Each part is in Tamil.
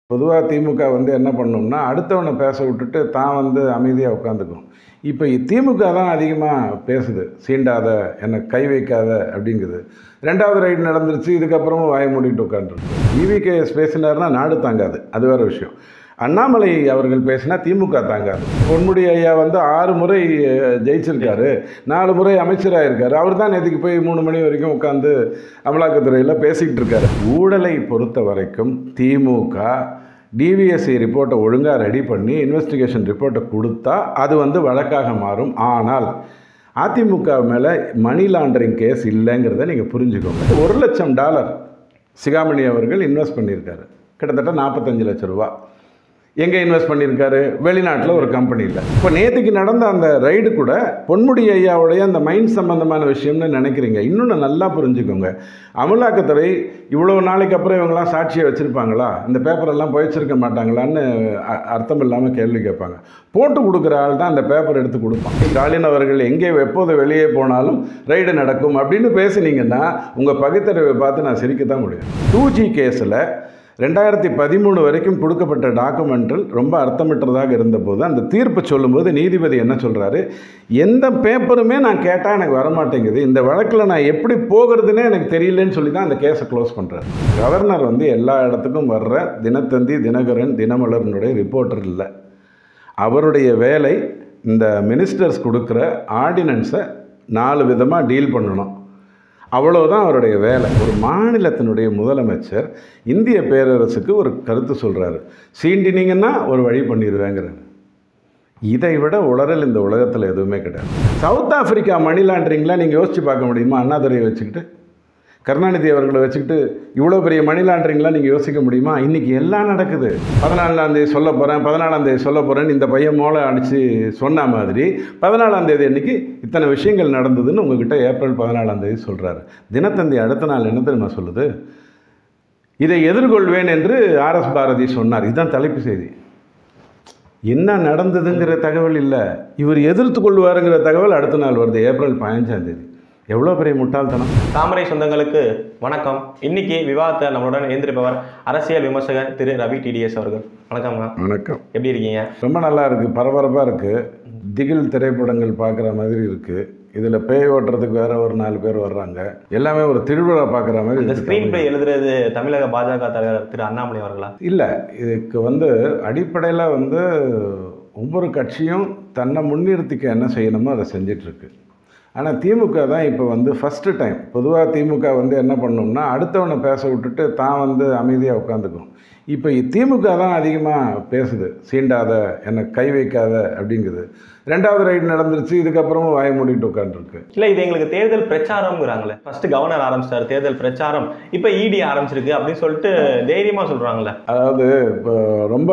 பொதுவாக திமுக வந்து என்ன பண்ணும்னா அடுத்தவனை பேச விட்டுட்டு தான் வந்து அமைதியாக உட்காந்துக்கும் இப்போ திமுக தான் அதிகமாக பேசுது சீண்டாத என்னை கை வைக்காத அப்படிங்குது ரெண்டாவது ரைடு நடந்துருச்சு இதுக்கப்புறமும் வாய மூடிட்டு உட்காந்துருக்கு இவிகேஎஸ் பேசினார்னா நாடு தாங்காது அது வேறு விஷயம் அண்ணாமலை அவர்கள் பேசினா திமுக தாங்காது பொன்முடி ஐயா வந்து ஆறு முறை அஹ், ஜெயிச்சிருக்காரு நாலு முறை அமைச்சராக இருக்காரு அவர் தான் நேற்றுக்கு போய் மூணு மணி வரைக்கும் உட்காந்து அமலாக்கத்துறையில் பேசிக்கிட்டு இருக்காரு ஊழலை பொறுத்த வரைக்கும் திமுக டிவிஎஸ்சி ரிப்போர்ட்டை ஒழுங்காக ரெடி பண்ணி இன்வெஸ்டிகேஷன் ரிப்போர்ட்டை கொடுத்தா அது வந்து வழக்காக மாறும் ஆனால் அதிமுக மேலே மணி லாண்டரிங் கேஸ் இல்லைங்கிறத நீங்கள் புரிஞ்சுக்கோங்க ஒரு லட்சம் டாலர் சிகாமணி அவர்கள் இன்வெஸ்ட் பண்ணியிருக்காரு கிட்டத்தட்ட நாற்பத்தஞ்சு லட்சம் ரூபா எங்கே இன்வெஸ்ட் பண்ணியிருக்காரு வெளிநாட்டில் ஒரு கம்பெனியில் இப்போ நேற்றுக்கு நடந்த அந்த ரைடு கூட பொன்முடி ஐயாவுடைய அந்த மைண்ட் சம்பந்தமான விஷயம்னு நினைக்கிறீங்க இன்னொன்று நல்லா புரிஞ்சுக்கோங்க அமலாக்கத்துறை இவ்வளோ நாளைக்கு அப்புறம் இவங்கெல்லாம் சாட்சியை வச்சுருப்பாங்களா இந்த பேப்பரெல்லாம் போயிச்சிருக்க மாட்டாங்களான்னு அ- அர்த்தம் இல்லாமல் கேள்வி கேட்பாங்க போட்டு கொடுக்குற ஆள் தான் அந்த பேப்பர் எடுத்து கொடுப்பான் ஸ்டாலின் அவர்கள் எங்கே எப்போது வெளியே போனாலும் ரைடு நடக்கும் அப்படின்னு பேசுனீங்கன்னா உங்கள் பகுத்தறிவை பார்த்து நான் சிரிக்கத்தான் முடியும் டூ ஜி கேஸில் ரெண்டாயிரத்தி பதிமூணு வரைக்கும் கொடுக்கப்பட்ட டாக்குமெண்ட்டில் ரொம்ப அர்த்தமற்றதாக இருந்தபோது அந்த தீர்ப்பு சொல்லும்போது நீதிபதி என்ன சொல்கிறாரு எந்த பேப்பருமே நான் கேட்டால் எனக்கு வரமாட்டேங்குது இந்த வழக்கில் நான் எப்படி போகிறதுனே எனக்கு தெரியலன்னு சொல்லி தான் அந்த கேஸை க்ளோஸ் பண்ணுறாரு கவர்னர் வந்து எல்லா இடத்துக்கும் வர்ற தினத்தந்தி தினகரன் தினமலரனுடைய ரிப்போர்ட்டர் இல்லை அவருடைய வேலை இந்த மினிஸ்டர்ஸ் கொடுக்குற ஆர்டினன்ஸை நாலு விதமாக டீல் பண்ணணும் அவ்வளவுதான் அவருடைய வேலை ஒரு மாநிலத்தினுடைய முதலமைச்சர் இந்திய பேரரசுக்கு ஒரு கருத்து சொல்கிறாரு சீண்டினீங்கன்னா ஒரு வழி பண்ணிடுவேங்கிறாரு இதை விட உளறல் இந்த உலகத்தில் எதுவுமே கிடையாது சவுத் ஆப்பிரிக்கா மணி லாண்டரிங்லாம் நீங்கள் யோசிச்சு பார்க்க முடியுமா அண்ணாதுரையை வச்சுக்கிட்டு கருணாநிதி அவர்களை வச்சுக்கிட்டு இவ்வளோ பெரிய மணி லாண்டரிங்லாம் நீங்கள் யோசிக்க முடியுமா இன்றைக்கி எல்லாம் நடக்குது பதினாலாம் தேதி சொல்ல போகிறேன் பதினாலாம் தேதி சொல்ல போகிறேன்னு இந்த பையன் மோளை அடித்து சொன்ன மாதிரி பதினாலாம் தேதி அன்னைக்கு இத்தனை விஷயங்கள் நடந்ததுன்னு உங்ககிட்ட ஏப்ரல் பதினாலாம் தேதி சொல்கிறாரு தினத்தந்தி அடுத்த நாள் என்ன தெரியுமா சொல்லுது இதை எதிர்கொள்வேன் என்று ஆர்எஸ் பாரதி சொன்னார் இதுதான் தலைப்பு செய்தி என்ன நடந்ததுங்கிற தகவல் இல்லை இவர் எதிர்த்து கொள்வாருங்கிற தகவல் அடுத்த நாள் வருது ஏப்ரல் பதினஞ்சாம் தேதி எவ்வளோ பெரிய முட்டாள்தனம் தாமரை சொந்தங்களுக்கு வணக்கம் இன்னைக்கு விவாதத்தை நம்மளுடன் எழுந்திருப்பவர் அரசியல் விமர்சகர் திரு ரவி டிடிஎஸ் அவர்கள் வணக்கம்ங்க வணக்கம் எப்படி இருக்கீங்க ரொம்ப நல்லா இருக்குது பரபரப்பாக இருக்குது திகில் திரைப்படங்கள் பார்க்குற மாதிரி இருக்குது இதில் பேய் ஓட்டுறதுக்கு வேற ஒரு நாலு பேர் வர்றாங்க எல்லாமே ஒரு திருவிழா பார்க்குற மாதிரி இந்த இருக்கு. ஸ்கிரீன் பிளே எழுதுறது தமிழக பாஜக தலைவர் திரு அண்ணாமலை அவர்களா இல்லை இதுக்கு வந்து அடிப்படையில் வந்து ஒவ்வொரு கட்சியும் தன்னை முன்னிறுத்திக்க என்ன செய்யணுமோ அதை செஞ்சிட்ருக்கு ஆனால் திமுக தான் இப்போ வந்து ஃபஸ்ட்டு டைம் பொதுவாக திமுக வந்து என்ன பண்ணும்னா அடுத்தவனை பேச விட்டுட்டு தான் வந்து அமைதியாக உட்காந்துக்கும் இப்போ திமுக தான் அதிகமாக பேசுது சீண்டாத என்னை கை வைக்காத அப்படிங்குது ரெண்டாவது ரைடு நடந்துருச்சு இதுக்கப்புறமும் வாய மூடிட்டு உட்காந்துருக்கு இல்ல இது எங்களுக்கு தேர்தல் பிரச்சாரம்ங்கிறாங்களே ஃபர்ஸ்ட் கவர்னர் ஆரம்பிச்சிட்டாரு தேர்தல் பிரச்சாரம் இப்ப இடி ஆரம்பிச்சிருக்கு அப்படின்னு சொல்லிட்டு தைரியமா சொல்றாங்களே அதாவது இப்போ ரொம்ப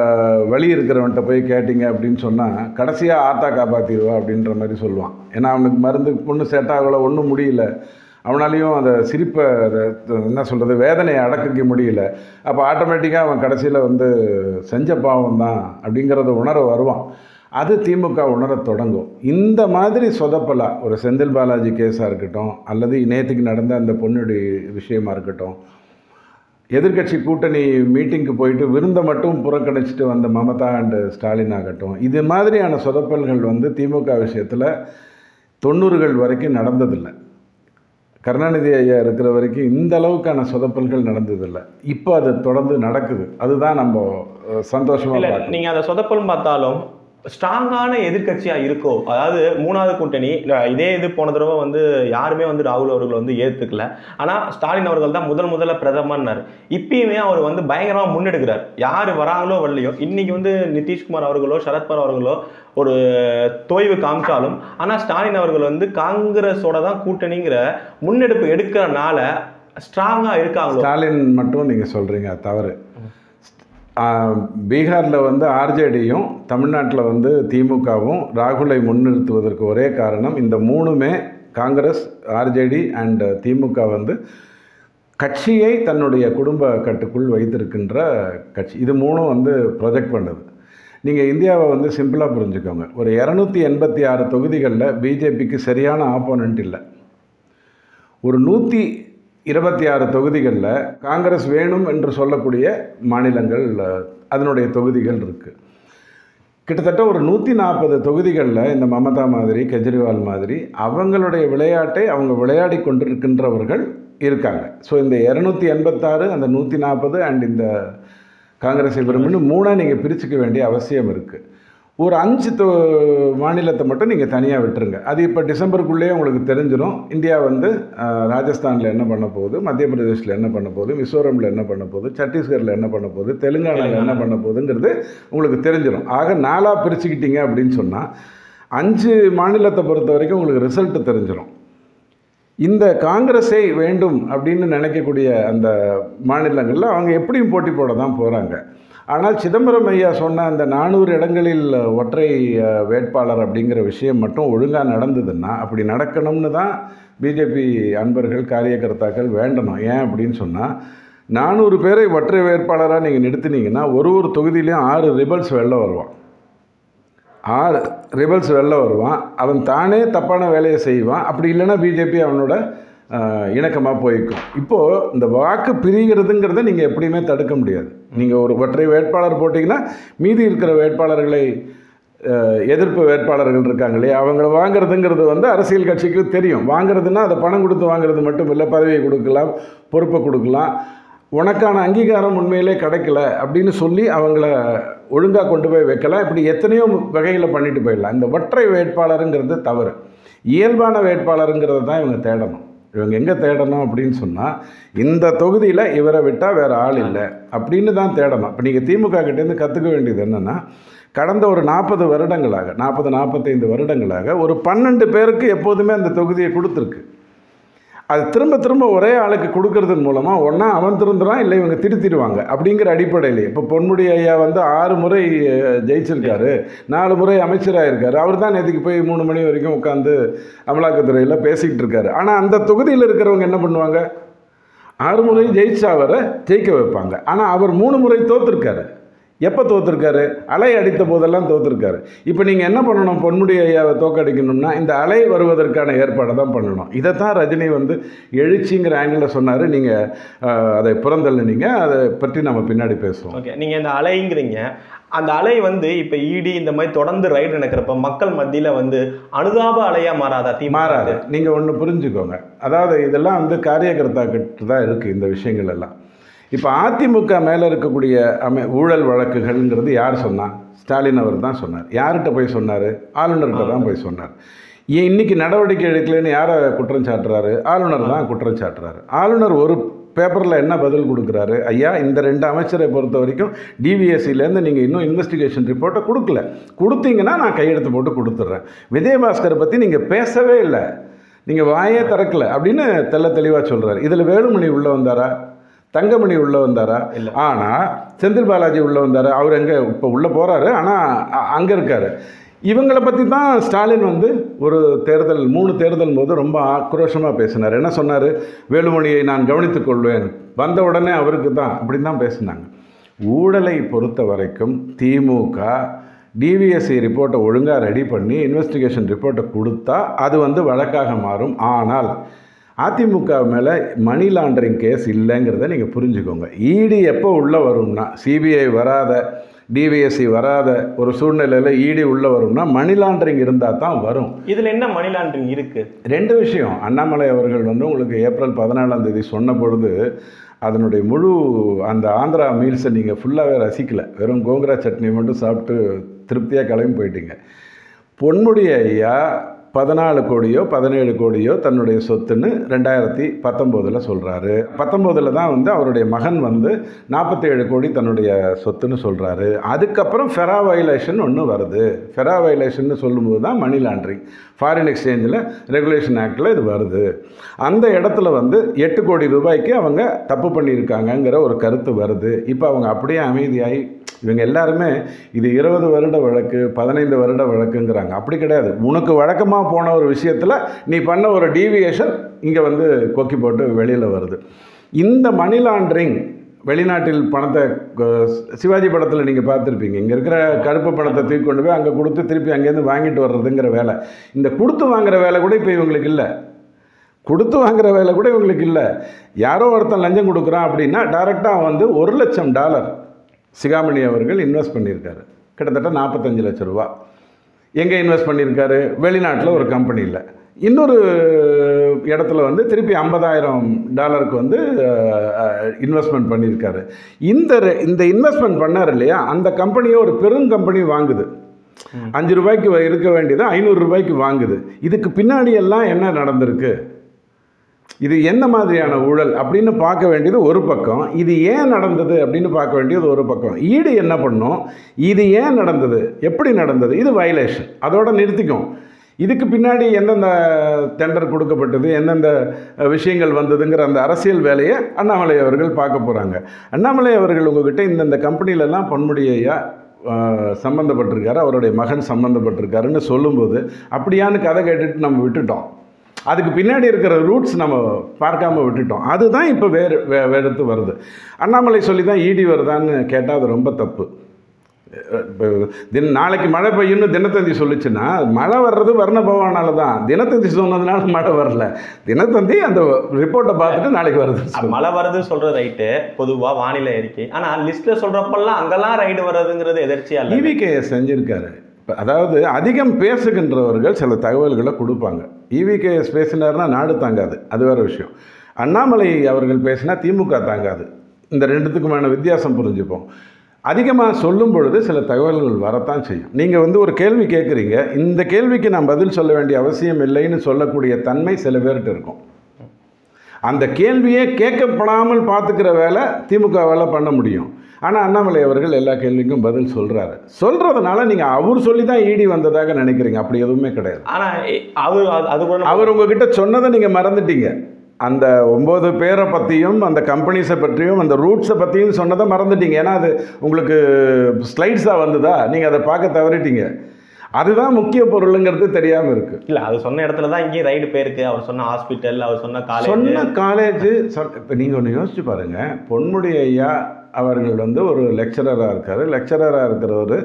வலி இருக்கிறவன்ட்ட போய் கேட்டிங்க அப்படின்னு சொன்னால் கடைசியாக ஆத்தா காப்பாற்றிடுவா அப்படின்ற மாதிரி சொல்லுவான் ஏன்னா அவனுக்கு மருந்து பொண்ணு செட் ஆகலை ஒன்றும் முடியல அவனாலையும் அந்த சிரிப்பை அதை என்ன சொல்கிறது வேதனையை அடக்கிக்க முடியல அப்போ ஆட்டோமேட்டிக்காக அவன் கடைசியில் வந்து செஞ்ச பாவம் தான் அப்படிங்கிறத உணர வருவான் அது திமுக உணரத் தொடங்கும் இந்த மாதிரி சொதப்பலா ஒரு செந்தில் பாலாஜி கேஸாக இருக்கட்டும் அல்லது நேற்றுக்கு நடந்த அந்த பொண்ணுடைய விஷயமா இருக்கட்டும் எதிர்க்கட்சி கூட்டணி மீட்டிங்க்கு போயிட்டு விருந்தை மட்டும் புறக்கணிச்சிட்டு வந்த மமதா அண்டு ஸ்டாலின் ஆகட்டும் இது மாதிரியான சொதப்பல்கள் வந்து திமுக விஷயத்தில் தொண்ணூறுகள் வரைக்கும் நடந்ததில்லை கருணாநிதி ஐயா இருக்கிற வரைக்கும் இந்த அளவுக்கான சொதப்பல்கள் நடந்ததில்லை இப்போ அது தொடர்ந்து நடக்குது அதுதான் நம்ம அஹ், சந்தோஷமா இல்ல பார்க்கணும் நீங்க அதை சொதப்பலும் பார்த்தாலும் ஸ்ட்ராங்கான எதிர்க்கட்சியா இருக்கோ அதாவது மூணாவது கூட்டணி அஹ் இதே இது போன தடவை வந்து யாருமே வந்து ராகுல் அவர்கள் வந்து ஏத்துக்கல ஆனா ஸ்டாலின் அவர்கள் தான் முதல் முதல்ல பிரதமர்னாரு இப்பயுமே அவர் வந்து பயங்கரமா முன்னெடுக்கிறார் யாரு வராங்களோ வரலையோ இன்னைக்கு வந்து நிதிஷ்குமார் அவர்களோ சரத்பவார் அவர்களோ ஒரு தோய்வு காமிச்சாலும் ஆனா ஸ்டாலின் அவர்கள் வந்து காங்கிரஸோட தான் கூட்டணிங்கிற முன்னெடுப்பு எடுக்கிறனால ஸ்ட்ராங்கா இருக்காங்களோ ஸ்டாலின் மட்டும் நீங்கள் சொல்கிறீங்க தவறு பீகாரில் வந்து ஆர்ஜேடியும் தமிழ்நாட்டில் வந்து திமுகவும் ராகுலை முன்னிறுத்துவதற்கு ஒரே காரணம் இந்த மூணுமே காங்கிரஸ் ஆர்ஜேடி அண்ட் திமுக வந்து கட்சியை தன்னுடைய குடும்ப கட்டுக்குள் வைத்திருக்கின்ற கட்சி இது மூணும் வந்து ப்ரொஜெக்ட் பண்ணுது நீங்கள் இந்தியாவை வந்து சிம்பிளாக புரிஞ்சுக்கோங்க ஒரு இரநூத்தி எண்பத்தி ஆறு தொகுதிகளில் பிஜேபிக்கு சரியான ஆப்போனண்ட் இல்லை ஒரு நூற்றி இருபத்தி ஆறு தொகுதிகளில் காங்கிரஸ் வேணும் என்று சொல்லக்கூடிய மாநிலங்கள் அஹ், அதனுடைய தொகுதிகள் இருக்குது கிட்டத்தட்ட ஒரு நூற்றி நாற்பது தொகுதிகளில் இந்த மமதா மாதிரி கெஜ்ரிவால் மாதிரி அவங்களுடைய விளையாட்டை அவங்க விளையாடி கொண்டிருக்கின்றவர்கள் இருக்காங்க ஸோ இந்த இரநூத்தி எண்பத்தாறு அந்த நூற்றி நாற்பது அண்ட் இந்த காங்கிரஸை விரும்புன்னு மூணாக நீங்கள் பிரிச்சுக்க வேண்டிய அவசியம் இருக்குது ஒரு அஞ்சு தொ மாநிலத்தை மட்டும் நீங்கள் தனியாக விட்டுருங்க அது இப்போ டிசம்பருக்குள்ளேயே உங்களுக்கு தெரிஞ்சிடும் இந்தியா வந்து அஹ், ராஜஸ்தானில் என்ன பண்ண போகுது மத்திய பிரதேசில் என்ன பண்ண போகுது மிசோரமில் என்ன பண்ண போகுது சத்தீஸ்கரில் என்ன பண்ண போகுது தெலுங்கானாவில் என்ன பண்ண போகுதுங்கிறது உங்களுக்கு தெரிஞ்சிடும் ஆக நாலாக பிரிச்சுக்கிட்டீங்க அப்படின்னு சொன்னால் அஞ்சு மாநிலத்தை பொறுத்த வரைக்கும் உங்களுக்கு ரிசல்ட் தெரிஞ்சிடும் இந்த காங்கிரஸை வேண்டும் அப்படின்னு நினைக்கக்கூடிய அந்த மாநிலங்களில் அவங்க எப்படியும் போட்டி போட தான் போகிறாங்க ஆனால் சிதம்பரம் ஐயா சொன்ன அந்த நானூறு இடங்களில் ஒற்றை அஹ், வேட்பாளர் அப்படிங்கிற விஷயம் மட்டும் ஒழுங்காக நடந்ததுன்னா அப்படி நடக்கணும்னு தான் பிஜேபி அன்பர்கள் காரியகர்த்தாக்கள் வேண்டணும் ஏன் அப்படின்னு சொன்னால் நானூறு பேரை ஒற்றை வேட்பாளராக நீங்கள் நிறுத்தினீங்கன்னா ஒரு ஒரு தொகுதியிலையும் ஆறு ரிபல்ஸ் வெளில வருவான் ஆறு ரிபல்ஸ் வெளில வருவான் அவன் தானே தப்பான வேலையை செய்வான் அப்படி இல்லைன்னா பிஜேபி அவனோட இணக்கமாக போய்க்கும் இப்போது இந்த வாக்கு பிரிகிறதுங்கிறத நீங்கள் எப்படியுமே தடுக்க முடியாது நீங்கள் ஒரு ஒற்றை வேட்பாளர் போட்டிங்கன்னா மீதி இருக்கிற வேட்பாளர்களை அஹ், எதிர்ப்பு வேட்பாளர்கள் இருக்காங்க இல்லையா அவங்கள வாங்குறதுங்கிறது வந்து அரசியல் கட்சிக்கு தெரியும் வாங்குறதுன்னா அதை பணம் கொடுத்து வாங்குறது மட்டும் இல்லை பதவியை கொடுக்கலாம் பொறுப்பை கொடுக்கலாம் உனக்கான அங்கீகாரம் உண்மையிலே கிடைக்கல அப்படின்னு சொல்லி அவங்கள ஒழுங்காக கொண்டு போய் வைக்கலாம் இப்படி எத்தனையோ வகையில் பண்ணிட்டு போயிடலாம் இந்த ஒற்றை வேட்பாளருங்கிறது தவறு இயல்பான வேட்பாளருங்கிறத தான் இவங்க தேடணும் இவங்க எங்கே தேடணும் அப்படின்னு சொன்னால் இந்த தொகுதியில் இவரை விட்டால் வேறு ஆள் இல்லை அப்படின்னு தான் தேடணும் இப்போ நீங்கள் திமுக கிட்டேருந்து கற்றுக்க வேண்டியது என்னென்னா கடந்த ஒரு நாற்பது வருடங்களாக நாற்பது நாற்பத்தைந்து வருடங்களாக ஒரு பன்னெண்டு பேருக்கு எப்போதுமே அந்த தொகுதியை கொடுத்துருக்கு அது திரும்ப திரும்ப ஒரே ஆளுக்கு கொடுக்கறதன் மூலமாக ஒன்றா அவன் திருந்துறான் இல்லை இவங்க திருத்திடுவாங்க அப்படிங்கிற அடிப்படையில் இப்போ பொன்முடி ஐயா வந்து ஆறு முறை அஹ், ஜெயிச்சிருக்காரு நாலு முறை அமைச்சராக இருக்காரு அவர் தான் நேற்றுக்கு போய் மூணு மணி வரைக்கும் உட்காந்து அமலாக்கத்துறையில் பேசிக்கிட்டு இருக்காரு ஆனால் அந்த தொகுதியில் இருக்கிறவங்க என்ன பண்ணுவாங்க ஆறு முறை ஜெயிச்சா அவரை ஜெயிக்க வைப்பாங்க ஆனால் அவர் மூணு முறை தோத்துருக்காரு எப்போ தோத்துருக்காரு அலை அடித்த போதெல்லாம் தோத்துருக்காரு இப்போ நீங்கள் என்ன பண்ணணும் பொன்முடி ஐயாவை தோக்கடிக்கணும்னா இந்த அலை வருவதற்கான ஏற்பாடை தான் பண்ணணும் இதை தான் ரஜினி வந்து எழுச்சிங்கிற ஆங்கிளில் சொன்னார் நீங்கள் அதை புறந்தள்ளுனீங்க அதை பற்றி நம்ம பின்னாடி பேசுவோம் ஓகே நீங்க இந்த அலைங்கிறீங்க அந்த அலை வந்து இப்ப இடி இந்த மாதிரி தொடர்ந்து ரைடு நடக்கிறப்ப மக்கள் மத்தியில வந்து அனுதாப அலையா மாறாதா திமுக மாறாது நீங்கள் ஒன்று புரிஞ்சுக்கோங்க அதாவது இதெல்லாம் வந்து காரியகர்த்தாக்கிட்ட தான் இருக்குது இந்த விஷயங்கள் எல்லாம் இப்போ அதிமுக மேலே இருக்கக்கூடிய அமை ஊழல் வழக்குகள்ங்கிறது யார் சொன்னா ஸ்டாலின் அவர் தான் சொன்னார் யார்கிட்ட போய் சொன்னார் ஆளுநர்கிட்ட தான் போய் சொன்னார் ஏன் இன்னைக்கு நடவடிக்கை எடுக்கலைன்னு யாரை குற்றம் சாட்டுறாரு ஆளுநர் தான் குற்றம் சாட்டுறாரு ஆளுநர் ஒரு பேப்பரில் என்ன பதில் கொடுக்குறாரு ஐயா இந்த ரெண்டு அமைச்சரை பொறுத்த வரைக்கும் டிவிஎஸ்சிலேருந்து நீங்கள் இன்னும் இன்வெஸ்டிகேஷன் ரிப்போர்ட்டை கொடுக்கல கொடுத்தீங்கன்னா நான் கையெழுத்து போட்டு கொடுத்துட்றேன் விஜயபாஸ்கரை பற்றி நீங்கள் பேசவே இல்லை நீங்கள் வாயே திறக்கல அப்படின்னு தெள்ள தெளிவாக சொல்கிறார் இதில் வேலுமணி உள்ளே வந்தாரா தங்கமணி உள்ளே வந்தாரா இல்ல. ஆனால் செந்தில் பாலாஜி உள்ளே வந்தார் அவர் எங்கே இப்போ உள்ளே போகிறாரு ஆனால் அங்கே இருக்கார் இவங்களை பற்றி தான் ஸ்டாலின் வந்து ஒரு தேர்தல் மூணு தேர்தல் போது ரொம்ப ஆக்ரோஷமாக பேசினார் என்ன சொன்னார் வேலுமணியை நான் கவனித்துக் கொள்வேன் வந்த உடனே அவருக்கு தான் அப்படின்னு தான் பேசினாங்க ஊழலை பொறுத்த வரைக்கும் திமுக டிவிஎஸ்சி ரிப்போர்ட்டை ஒழுங்காக ரெடி பண்ணி இன்வெஸ்டிகேஷன் ரிப்போர்ட்டை கொடுத்தா அது வந்து வழக்காக மாறும் ஆனால் அதிமுக மேலே மணி லாண்டரிங் கேஸ் இல்லைங்கிறத நீங்கள் புரிஞ்சுக்கோங்க இடி எப்போ உள்ளே வரும்னா சிபிஐ வராத டிவிஎஸ்சி வராத ஒரு சூழ்நிலையில் இடி உள்ளே வரும்னா மணி லாண்டரிங் இருந்தால் தான் வரும் இதுல என்ன மணி லாண்டரிங் இருக்கு ரெண்டு விஷயம் அண்ணாமலை அவர்கள் வந்து உங்களுக்கு ஏப்ரல் பதினாலாம் தேதி சொன்ன பொழுது அதனுடைய முழு அந்த ஆந்திரா மீல்ஸை நீங்கள் ஃபுல்லாகவே ரசிக்கல வெறும் கோங்கரா சட்னி மட்டும் சாப்பிட்டு திருப்தியாக கிளம்பி போயிட்டீங்க பொன்முடி ஐயா பதினாலு கோடியோ பதினேழு கோடியோ தன்னுடைய சொத்துன்னு ரெண்டாயிரத்தி பத்தொம்போதில் சொல்கிறாரு பத்தொம்போதில் தான் வந்து அவருடைய மகன் வந்து நாற்பத்தேழு கோடி தன்னுடைய சொத்துன்னு சொல்கிறாரு அதுக்கப்புறம் ஃபெரா வயலேஷன் ஒன்று வருது ஃபெரா வயலேஷன் சொல்லும்போது தான் மணி லாண்ட்ரிங் ஃபாரின் எக்ஸ்சேஞ்சில் ரெகுலேஷன் ஆக்டில் இது வருது அந்த இடத்துல வந்து எட்டு கோடி ரூபாய்க்கு அவங்க தப்பு பண்ணியிருக்காங்கங்கிற ஒரு கருத்து வருது இப்போ அவங்க அப்படியே அமைதியாகி இவங்க எல்லாருமே இது இருபது வருட வழக்கு பதினைந்து வருட வழக்குங்கிறாங்க அப்படி கிடையாது உனக்கு வழக்கமாக போன ஒரு விஷயத்தில் நீ பண்ண ஒரு டீவியேஷன் இங்கே வந்து கொக்கி போட்டு வெளியில் வருது இந்த மணி லாண்ட்ரிங் வெளிநாட்டில் பணத்தை க- சிவாஜி படத்தில் நீங்கள் பார்த்துருப்பீங்க இங்கே இருக்கிற கருப்பு பணத்தை தூக்கி கொண்டு போய் அங்கே கொடுத்து திருப்பி அங்கேருந்து வாங்கிட்டு வர்றதுங்கிற வேலை இந்த கொடுத்து வாங்குற வேலை கூட இப்போ இவங்களுக்கு இல்லை கொடுத்து வாங்குற வேலை கூட இவங்களுக்கு இல்லை யாரோ ஒருத்தன் லஞ்சம் கொடுக்குறான் அப்படின்னா டைரெக்டாக வந்து ஒரு லட்சம் டாலர் சிகாமணி அவர்கள் இன்வெஸ்ட் பண்ணியிருக்காரு கிட்டத்தட்ட நாற்பத்தஞ்சு லட்ச ரூபா எங்கே இன்வெஸ்ட் பண்ணியிருக்காரு வெளிநாட்டில் ஒரு கம்பெனியில் இன்னொரு இடத்துல வந்து திருப்பி ஐம்பதாயிரம் டாலருக்கு வந்து இன்வெஸ்ட்மெண்ட் பண்ணியிருக்காரு இந்த ரெ- இந்த இன்வெஸ்ட்மெண்ட் பண்ணார் இல்லையா அந்த கம்பெனியை ஒரு பெரும் கம்பெனி வாங்குது அஞ்சு ரூபாய்க்கு வ- இருக்க வேண்டியது ஐநூறு ரூபாய்க்கு வாங்குது இதுக்கு பின்னாடி எல்லாம் என்ன நடந்திருக்கு இது என்ன மாதிரியான ஊழல் அப்படின்னு பார்க்க வேண்டியது ஒரு பக்கம் இது ஏன் நடந்தது அப்படின்னு பார்க்க வேண்டியது ஒரு பக்கம் ஈடு என்ன பண்ணும் இது ஏன் நடந்தது எப்படி நடந்தது இது வயலேஷன் அதோட நிறுத்திக்கும் இதுக்கு பின்னாடி எந்தெந்த டெண்டர் கொடுக்கப்பட்டது எந்தெந்த அஹ், விஷயங்கள் வந்ததுங்கிற அந்த அரசியல் வேலையை அண்ணாமலை அவர்கள் பார்க்க போகிறாங்க அண்ணாமலை அவர்கள் உங்ககிட்ட இந்தந்த கம்பெனிலெல்லாம் பொன்முடி ஐயா அஹ், சம்மந்தப்பட்டிருக்காரு அவருடைய மகன் சம்மந்தப்பட்டிருக்காருன்னு சொல்லும்போது அப்படியான்னு கதை கேட்டுட்டு நம்ம விட்டுட்டோம் அதுக்கு பின்னாடி இருக்கிற ரூட்ஸ் நம்ம பார்க்காம விட்டுட்டோம் அதுதான் இப்போ வேறு வே வேறுத்து வருது அண்ணாமலை சொல்லி தான் ஈடி வருதான்னு கேட்டால் அது ரொம்ப தப்பு இப்போ தின நாளைக்கு மழை பெய்யும்னு தினத்தந்தி சொல்லுச்சுன்னா மழை வர்றது வர்ண பகவானால தான் தினத்தந்தி சொன்னதுனால மழை வரல தினத்தந்தி அந்த ரிப்போர்ட்டை பார்த்துட்டு நாளைக்கு வருது மழை வருது சொல்ற ரைட்டு பொதுவா வானிலை அறிக்கை ஆனா லிஸ்ட்ல சொல்றப்பெல்லாம் அங்கெல்லாம் ரைடு வர்றதுங்கிறது எதிர்ச்சியா இல்லை இவிகேஎஸ் செஞ்சிருக்காரு இப்ப அதாவது அதிகம் பேசுகின்றவர்கள் சில தகவல்களை கொடுப்பாங்க இவிகேஎஸ் பேசினார்னா நாடு தாங்காது அது வேற விஷயம் அண்ணாமலை அவர்கள் பேசினா திமுக தாங்காது இந்த ரெண்டுத்துக்குமான வித்தியாசம் புரிஞ்சுப்போம் அதிகமாக சொல்லும் பொழுது சில தகவல்கள் வரத்தான் செய்யும் நீங்கள் வந்து ஒரு கேள்வி கேட்குறீங்க இந்த கேள்விக்கு நான் பதில் சொல்ல வேண்டிய அவசியம் இல்லைன்னு சொல்லக்கூடிய தன்மை சில பேர்கிட்ட இருக்கும் அந்த கேள்வியே கேட்கப்படாமல் பார்த்துக்கிற வேலை திமுகவால் பண்ண முடியும் ஆனால் அண்ணாமலை அவர்கள் எல்லா கேள்விக்கும் பதில் சொல்கிறாரு சொல்கிறதுனால நீங்கள் அவர் சொல்லி தான் ஈடி வந்ததாக நினைக்கிறீங்க அப்படி எதுவுமே கிடையாது ஆனா எ- அவர் அது- அது கூட நம்ம- அவர் உங்ககிட்ட சொன்னதை நீங்கள் மறந்துட்டீங்க அந்த ஒம்பது பேரை பற்றியும் அந்த கம்பெனிஸை பற்றியும் அந்த ரூட்ஸை பற்றியும் சொன்னதை மறந்துட்டீங்க ஏன்னா அது உங்களுக்கு ஸ்லைட்ஸாக வந்ததா நீங்கள் அதை பார்க்க தவறிட்டீங்க அதுதான் முக்கிய பொருளுங்கிறது தெரியாமல் இருக்குது இல்ல அது சொன்ன இடத்துல தான் இங்கேயும் ரைடு போயிருக்கு அவர் சொன்ன ஹாஸ்பிட்டல் அவர் சொன்ன காலேஜ் சொன்ன காலேஜ் இப்போ நீங்கள் ஒன்று யோசிச்சு பாருங்கள் பொன்முடி ஐயா அவர்கள் வந்து ஒரு லெக்சரராக இருக்கார் லெக்சரராக இருக்கிறவர்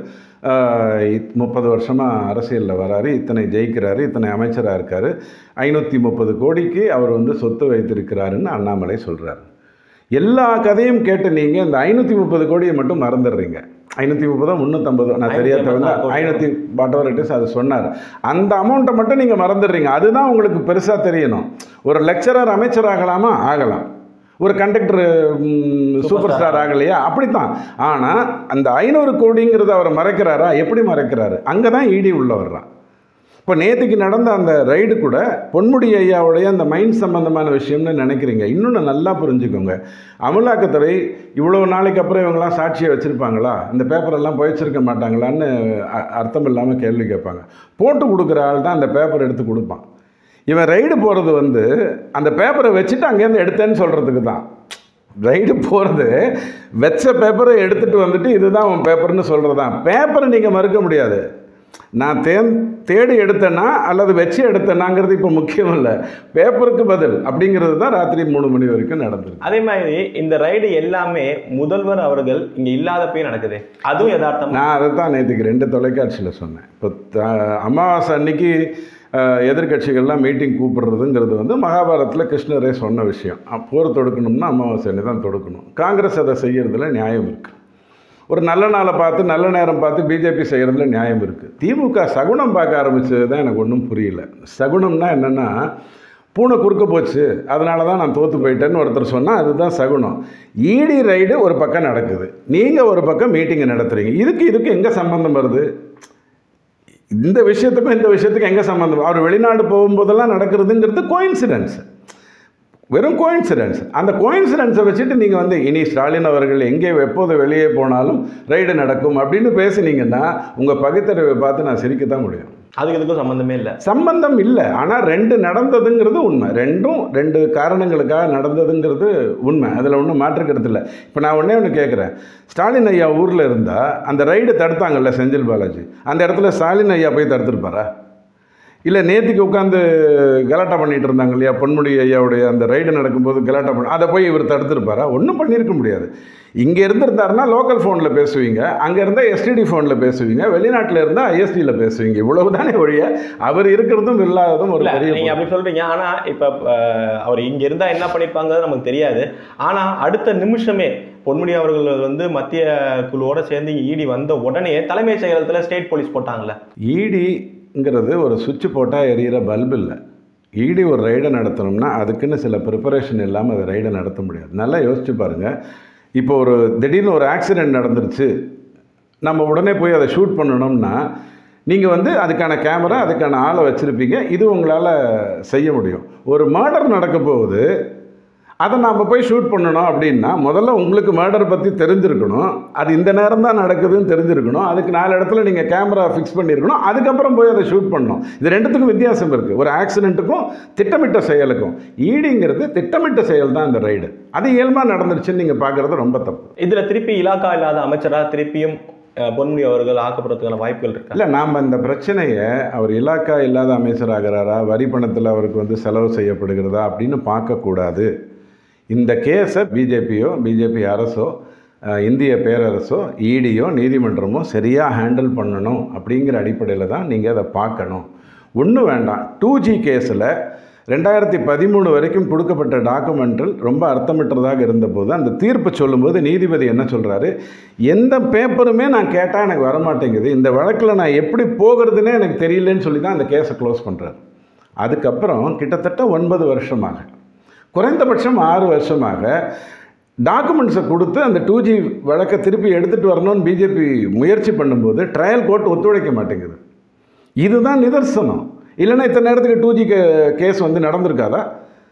முப்பது வருஷமாக அரசியலில் வராரு இத்தனை ஜெயிக்கிறாரு இத்தனை அமைச்சராக இருக்கார் ஐநூற்றி முப்பது கோடிக்கு அவர் வந்து சொத்து வைத்திருக்கிறாருன்னு அண்ணாமலை சொல்கிறார் எல்லா கதையும் கேட்டு நீங்கள் இந்த ஐநூற்றி முப்பது கோடியை மட்டும் மறந்துடுறீங்க ஐநூற்றி முப்பதோ முந்நூற்றம்பதோ நான் தெரியாத தவிர ஐநூற்றி வாட் இட் இஸ் அது சொன்னார் அந்த அமௌண்ட்டை மட்டும் நீங்கள் மறந்துடுறீங்க அதுதான் உங்களுக்கு பெருசாக தெரியணும் ஒரு லெக்சரர் அமைச்சர் ஆகலாமா ஆகலாம் ஒரு கண்டக்டர் சூப்பர் ஸ்டார் ஆகலையா அப்படித்தான் ஆனால் அந்த ஐநூறு கோடிங்கிறத அவர் மறைக்கிறாரா எப்படி மறைக்கிறாரு அங்கே தான் ஈடி உள்ள வர்றான் இப்போ நேற்றுக்கு நடந்த அந்த ரைடு கூட பொன்முடி ஐயாவுடைய அந்த மைண்ட் சம்பந்தமான விஷயம்னு நினைக்கிறீங்க இன்னொன்று நல்லா புரிஞ்சுக்கோங்க அமலாக்கத்துறை இவ்வளோ நாளைக்கு அப்புறம் இவங்கெல்லாம் சாட்சியை வச்சுருப்பாங்களா இந்த பேப்பரெல்லாம் போயிச்சிருக்க மாட்டாங்களான்னு அ- அர்த்தம் இல்லாமல் கேள்வி கேட்பாங்க போட்டு கொடுக்குற ஆள் தான் அந்த பேப்பர் எடுத்து கொடுப்பான் இவன் ரைடு போகிறது வந்து அந்த பேப்பரை வச்சுட்டு அங்கேருந்து எடுத்தேன்னு சொல்கிறதுக்கு தான் ரைடு போகிறது வெச்ச பேப்பரை எடுத்துகிட்டு வந்துட்டு இதுதான் உன் பேப்பர்னு சொல்கிறது தான் பேப்பரை நீங்கள் மறுக்க முடியாது நான் தேன் தேடி எடுத்தேனா அல்லது வச்சு எடுத்தேனாங்கிறது இப்போ முக்கியம் இல்லை பேப்பருக்கு பதில் அப்படிங்கிறது தான் ராத்திரி மூணு மணி வரைக்கும் நடந்திருக்கு அதே மாதிரி இந்த ரைடு எல்லாமே முதல்வர் அவர்கள் இங்க இல்லாதப்பயே நடக்குது அதுவும் யதார்த்தமா நான் அதை தான் நேற்றுக்கு ரெண்டு தொலைக்காட்சியில் சொன்னேன் இப்போ த- அமாவாசை அன்னைக்கு அஹ், எதிர்க்கட்சிகள்லாம் மீட்டிங் கூப்பிடுறதுங்கிறது வந்து மகாபாரதத்தில் கிருஷ்ணரே சொன்ன விஷயம் அஹ், போர் தொடுக்கணும்னா அமாவாசை அன்னைக்கு தான் தொடுக்கணும் காங்கிரஸ் அதை செய்யறதுல நியாயம் இருக்குது ஒரு நல்ல நாளை பார்த்து நல்ல நேரம் பார்த்து பிஜேபி செய்கிறதுல நியாயம் இருக்குது திமுக சகுனம் பார்க்க ஆரம்பிச்சது தான் எனக்கு ஒன்றும் புரியல சகுனம்னா என்னென்னா பூனை குறுக்க போச்சு அதனால தான் நான் தோற்று போயிட்டேன்னு ஒருத்தர் சொன்னால் அதுதான் சகுனம் ஈடி ரைடு ஒரு பக்கம் நடக்குது நீங்கள் ஒரு பக்கம் மீட்டிங்கை நடத்துகிறீங்க இதுக்கு இதுக்கு எங்கே சம்பந்தம் வருது இந்த விஷயத்துக்கும் இந்த விஷயத்துக்கும் எங்கே சம்மந்தம் அவர் வெளிநாடு போகும்போதெல்லாம் நடக்கிறதுங்கிறது கோயின்சிடென்ஸ் வெறும் கோயின்சிடென்ஸ் அந்த கோயின்சிடென்ஸை வச்சுட்டு நீங்கள் வந்து இனி ஸ்டாலின் அவர்கள் எங்கே எப்போது வெளியே போனாலும் ரைடு நடக்கும் அப்படின்னு பேசுனீங்கன்னா உங்கள் பகுத்தறிவை பார்த்து நான் சிரிக்க தான் முடியும் அதுக்கு இதுக்கும் சம்பந்தமே இல்லை சம்பந்தம் இல்லை ஆனால் ரெண்டு நடந்ததுங்கிறது உண்மை ரெண்டும் ரெண்டு காரணங்களுக்காக நடந்ததுங்கிறது உண்மை அதில் ஒன்றும் மாற்றுக்கிறது இல்லை இப்போ நான் ஒன்றே ஒன்று கேட்குறேன் ஸ்டாலின் ஐயா ஊரில் இருந்தால் அந்த ரைடு தடுத்தாங்கல்ல செந்தில் பாலாஜி அந்த இடத்துல ஸ்டாலின் ஐயா போய் தடுத்துருப்பாரா இல்லை நேத்திக்கு உட்காந்து கலாட்டா பண்ணிட்டு இருந்தாங்க இல்லையா பொன்முடி ஐயாவுடைய அந்த ரைடு நடக்கும்போது கலாட்டா பண்ண அதை போய் இவர் தடுத்திருப்பாரா ஒன்றும் பண்ணியிருக்க முடியாது இங்கே இருந்திருந்தாருன்னா லோக்கல் ஃபோனில் பேசுவீங்க அங்கே இருந்தால் எஸ்டிடி ஃபோனில் பேசுவீங்க வெளிநாட்டில் இருந்தால் ஐஎஸ்டியில் பேசுவீங்க இவ்வளவு தானே ஒழிய அவர் இருக்கிறதும் இல்லாததும் ஒரு இல்ல பெரிய நீங்க அப்படி சொல்றீங்க ஆனா இப்ப அஹ், அவர் இங்க இருந்தா என்ன பண்ணிருப்பாங்கிறது நமக்கு தெரியாது ஆனா அடுத்த நிமிஷமே பொன்முடி அவர்கள் வந்து மத்திய குழுவோட சேர்ந்து ஈடி வந்த உடனே தலைமைச் செயலகத்துல ஸ்டேட் போலீஸ் போட்டாங்கல்ல ஈடிங்கிறது ஒரு சுவிட்ச் போட்டால் எரியிற பல்பு இல்லை ஈடி ஒரு ரைடை நடத்தணும்னா அதுக்குன்னு சில ப்ரிப்பரேஷன் இல்லாமல் அதை ரைடை நடத்த முடியாது நல்லா யோசிச்சு பாருங்கள் இப்போ ஒரு திடீர்னு ஒரு ஆக்சிடெண்ட் நடந்துருச்சு நம்ம உடனே போய் அதை ஷூட் பண்ணணும்னா நீங்கள் வந்து அதுக்கான கேமரா அதுக்கான ஆளை வச்சுருப்பீங்க இது உங்களால் செய்ய முடியும் ஒரு மர்டர் நடக்க போகுது அதை நாம் போய் ஷூட் பண்ணணும் அப்படின்னா முதல்ல உங்களுக்கு மர்டர் பற்றி தெரிஞ்சிருக்கணும் அது இந்த நேரம் தான் நடக்குதுன்னு தெரிஞ்சிருக்கணும் அதுக்கு நாலு இடத்துல நீங்கள் கேமரா ஃபிக்ஸ் பண்ணியிருக்கணும் அதுக்கப்புறம் போய் அதை ஷூட் பண்ணணும் இது ரெண்டுத்துக்கும் வித்தியாசம் இருக்குது ஒரு ஆக்சிடெண்ட்டுக்கும் திட்டமிட்ட செயலுக்கும் ஈடிங்கிறது திட்டமிட்ட செயல் தான் இந்த ரைடு அது இயல்பாக நடந்துருச்சுன்னு நீங்கள் பார்க்குறது ரொம்ப தப்பு இதுல திருப்பி இலாக்கா இல்லாத அமைச்சரா திருப்பியும் அஹ், பொன்முடி அவர்கள் ஆக்கப்படுறதுக்கான வாய்ப்புகள் இருக்கா இல்லை நாம் இந்த பிரச்சனையை அவர் இலாக்கா இல்லாத அமைச்சராகிறாரா வரி பணத்தில் அவருக்கு வந்து செலவு செய்யப்படுகிறதா அப்படின்னு பார்க்கக்கூடாது இந்த கேஸை பிஜேபியோ பிஜேபி அரசோ அஹ், இந்திய பேரரசோ ஈடியோ நீதிமன்றமோ சரியாக ஹேண்டில் பண்ணணும் அப்படிங்கிற அடிப்படையில் தான் நீங்கள் அதை பார்க்கணும் ஒன்றும் வேண்டாம் டூ ஜி கேஸில் ரெண்டாயிரத்தி பதிமூணு வரைக்கும் கொடுக்கப்பட்ட டாக்குமெண்ட்டில் ரொம்ப அர்த்தமற்றதாக இருந்தபோது அந்த தீர்ப்பு சொல்லும்போது நீதிபதி என்ன சொல்கிறாரு எந்த பேப்பருமே நான் கேட்டால் எனக்கு வரமாட்டேங்குது இந்த வழக்கில் நான் எப்படி போகிறதுனே எனக்கு தெரியலன்னு சொல்லி தான் அந்த கேஸை க்ளோஸ் பண்ணுறாரு அதுக்கப்புறம் கிட்டத்தட்ட ஒன்பது வருஷமாக குறைந்தபட்சம் ஆறு வருஷமாக டாக்குமெண்ட்ஸை கொடுத்து அந்த டூ ஜி வழக்கை திருப்பி எடுத்துகிட்டு வரணும்னு பிஜேபி முயற்சி பண்ணும்போது ட்ரையல் கோர்ட் ஒத்துழைக்க மாட்டேங்குது இதுதான் நிதர்சனம் இல்லைன்னா இத்தனை நேரத்துக்கு டூ ஜி கேஸ் வந்து நடந்திருக்காதா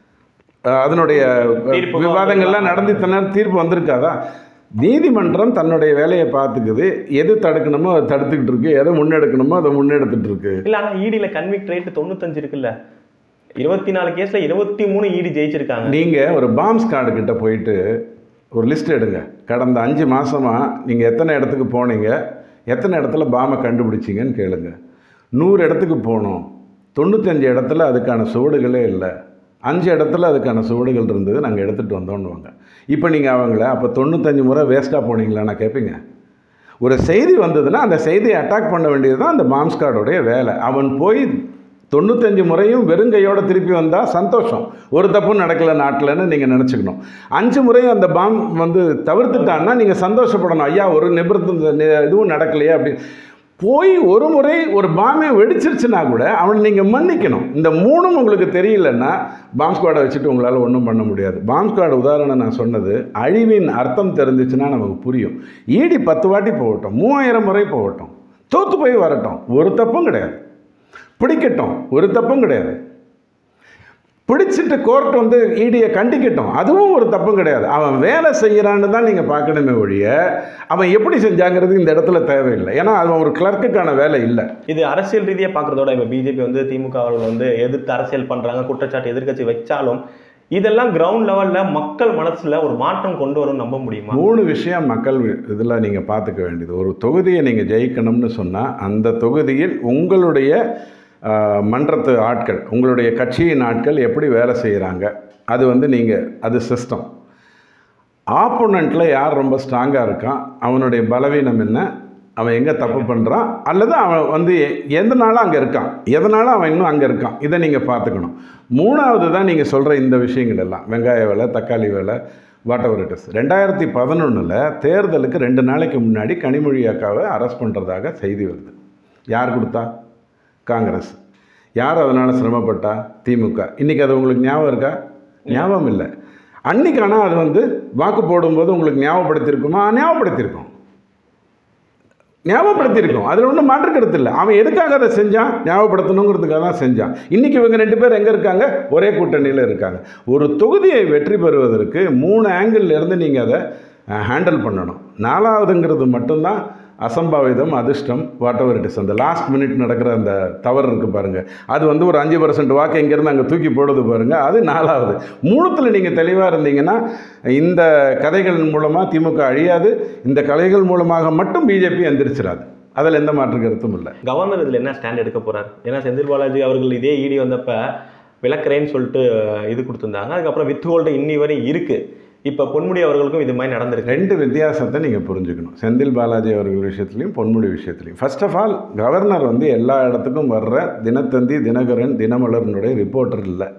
அஹ் அதனுடைய தீர்ப்பு விவாதங்கள்லாம் நடந்து இத்தனை நேரம் தீர்ப்பு வந்திருக்காதா நீதிமன்றம் தன்னுடைய வேலையை பார்த்துக்குது எது தடுக்கணுமோ அதை தடுத்துக்கிட்டு இருக்கு எதை முன்னெடுக்கணுமோ அதை முன்னெடுத்துட்டு இருக்கு இல்ல ஆனா ஈடியில கன்விக்ட் ரேட் தொண்ணூத்தஞ்சு இருக்குல்ல இருபத்தி நாலு கேஸ்ல இருபத்தி மூணு ஈடி ஜெயிச்சிருக்காங்க நீங்கள் ஒரு பாம்ஸ் கார்டு கிட்ட போயிட்டு ஒரு லிஸ்ட் எடுங்க கடந்த அஞ்சு மாதமாக நீங்கள் எத்தனை இடத்துக்கு போனீங்க எத்தனை இடத்துல பாமை கண்டுபிடிச்சிங்கன்னு கேளுங்க நூறு இடத்துக்கு போனோம் தொண்ணூத்தஞ்சு இடத்துல அதுக்கான சுவடுகளே இல்லை அஞ்சு இடத்துல அதுக்கான சுவடுகள் இருந்தது நாங்கள் எடுத்துகிட்டு வந்தோன்னுவாங்க இப்போ நீங்கள் அவங்கள அப்போ தொண்ணூத்தஞ்சு முறை வேஸ்ட்டாக போனீங்களா நான் கேட்பீங்க ஒரு செய்தி வந்ததுன்னா அந்த செய்தியை அட்டாக் பண்ண வேண்டியது தான் அந்த பாம்ஸ் கார்டோடைய வேலை அவன் போய் தொண்ணூத்தஞ்சு முறையும் வெறுங்கையோட திருப்பி வந்தால் சந்தோஷம் ஒரு தப்பும் நடக்கல நாட்டில்னு நீங்கள் நினச்சிக்கணும் அஞ்சு முறையும் அந்த பாம் வந்து தவிர்த்துட்டான்னா நீங்கள் சந்தோஷப்படணும் ஐயா ஒரு நிபுணத்து இதுவும் நடக்கலையே அப்படின்னு போய் ஒரு முறை ஒரு பாமே வெடிச்சிருச்சுன்னா கூட அவனை நீங்கள் மன்னிக்கணும் இந்த மூணும் உங்களுக்கு தெரியலன்னா பாம் ஸ்குவாடை வச்சுட்டு உங்களால் ஒன்றும் பண்ண முடியாது பாம் ஸ்குவாட் உதாரணம் நான் சொன்னது அழிவின் அர்த்தம் தெரிஞ்சிச்சுன்னா நமக்கு புரியும் ஈடி பத்து வாட்டி போகட்டும் மூவாயிரம் முறை போகட்டும் தோற்று போய் வரட்டும் ஒரு தப்பும் கிடையாது பிடிக்கட்டும் ஒரு தப்பும் கிடையாது பிடிச்சிட்டு கோர்ட் வந்து ஈடியை கண்டிக்கட்டும் அதுவும் ஒரு தப்பும் கிடையாது அவன் வேலை செய்கிறான்னு தான் நீங்கள் பார்க்கணுமே ஒழிய அவன் எப்படி செஞ்சாங்கிறது இந்த இடத்துல தேவையில்லை ஏன்னா அவன் ஒரு கிளர்க்குக்கான வேலை இல்லை இது அரசியல் ரீதியா பார்க்கறதோட இப்ப பிஜேபி வந்து திமுக அவர்கள் வந்து எதிர்த்து அரசியல் பண்றாங்க குற்றச்சாட்டு எதிர்க்கட்சி வச்சாலும் இதெல்லாம் கிரவுண்ட் லெவல்ல மக்கள் மனசுல ஒரு மாற்றம் கொண்டு வரும் நம்ப முடியுமா மூணு விஷயம் மக்கள் இதில் நீங்கள் பார்த்துக்க வேண்டியது ஒரு தொகுதியை நீங்கள் ஜெயிக்கணும்னு சொன்னால் அந்த தொகுதியில் உங்களுடைய ஆஹ், மன்றத்து ஆட்கள் உங்களுடைய கட்சியின் ஆட்கள் எப்படி வேலை செய்கிறாங்க அது வந்து நீங்கள் அது சிஸ்டம் ஆப்போனண்ட்டில் யார் ரொம்ப ஸ்ட்ராங்காக இருக்கான் அவனுடைய பலவீனம் என்ன அவன் எங்கே தப்பு பண்ணுறான் அல்லது அவன் வந்து எ- எதனால அங்கே இருக்கான் எதனால அவன் இன்னும் அங்கே இருக்கான் இதை நீங்கள் பார்த்துக்கணும் மூணாவது தான் நீங்கள் சொல்கிற இந்த விஷயங்கள் எல்லாம் வெங்காய விலை தக்காளி விலை வாட் எவர் இட் இஸ் ரெண்டாயிரத்தி பதினொன்றில் தேர்தலுக்கு ரெண்டு நாளைக்கு முன்னாடி கனிமொழி அக்காவை அரெஸ்ட் பண்ணுறதாக செய்தி வருது யார் கொடுத்தா காங்கிரஸ் யார் அதனால் சிரமப்பட்டா திமுக இன்றைக்கி அது உங்களுக்கு ஞாபகம் இருக்கா ஞாபகம் இல்லை அன்னைக்கு ஆனால் அது வந்து வாக்கு போடும்போது உங்களுக்கு ஞாபகப்படுத்தியிருக்குமா ஞாபகப்படுத்தியிருக்கோம் ஞாபகப்படுத்தியிருக்கோம் அதில் ஒன்றும் மாற்று கருத்து இல்லை அவன் எதுக்காக அதை செஞ்சான் ஞாபகப்படுத்தணுங்கிறதுக்காக தான் செஞ்சான் இன்றைக்கி இவங்க ரெண்டு பேர் எங்கே இருக்காங்க ஒரே கூட்டணியில் இருக்காங்க ஒரு தொகுதியை வெற்றி பெறுவதற்கு மூணு ஆங்கிள் இருந்து நீங்கள் அதை ஹேண்டில் பண்ணணும் நாலாவதுங்கிறது மட்டும்தான் அசம்பாவிதம் அதிர்ஷ்டம் வாட் எவர் இட் இஸ் அந்த லாஸ்ட் மினிட் நடக்கிற அந்த தவறு இருக்குது பாருங்கள் அது வந்து ஒரு அஞ்சு பர்சன்ட் வாக்கு இங்கேருந்து அங்கே தூக்கி போடுது பாருங்கள் அது நாலாவது மூணுத்தில் நீங்கள் தெளிவாக இருந்தீங்கன்னா இந்த கதைகள் மூலமாக திமுக அழியாது இந்த கதைகள் மூலமாக மட்டும் பிஜேபி எந்திரிச்சிடாது அதில் எந்த மாற்று கருத்தும் இல்லை கவர்னர் இதில் என்ன ஸ்டாண்ட் எடுக்க போறார் ஏன்னா செந்தில் பாலாஜி அவர்கள் இதே இடி வந்தப்ப விளக்குறேன்னு சொல்லிட்டு இது கொடுத்துருந்தாங்க அதுக்கப்புறம் வித் ஹோல்டு இன்னி வரை இருக்கு இப்போ பொன்முடி அவர்களுக்கும் இது மாதிரி நடந்திருக்கு ரெண்டு வித்தியாசத்தை நீங்கள் புரிஞ்சுக்கணும் செந்தில் பாலாஜி அவர்கள் விஷயத்துலையும் பொன்முடி விஷயத்துலையும் ஃபர்ஸ்ட் ஆஃப் ஆல் கவர்னர் வந்து எல்லா இடத்துக்கும் வர்ற தினத்தந்தி தினகரன் தினமலர்னுடைய ரிப்போர்ட்டர் இல்லை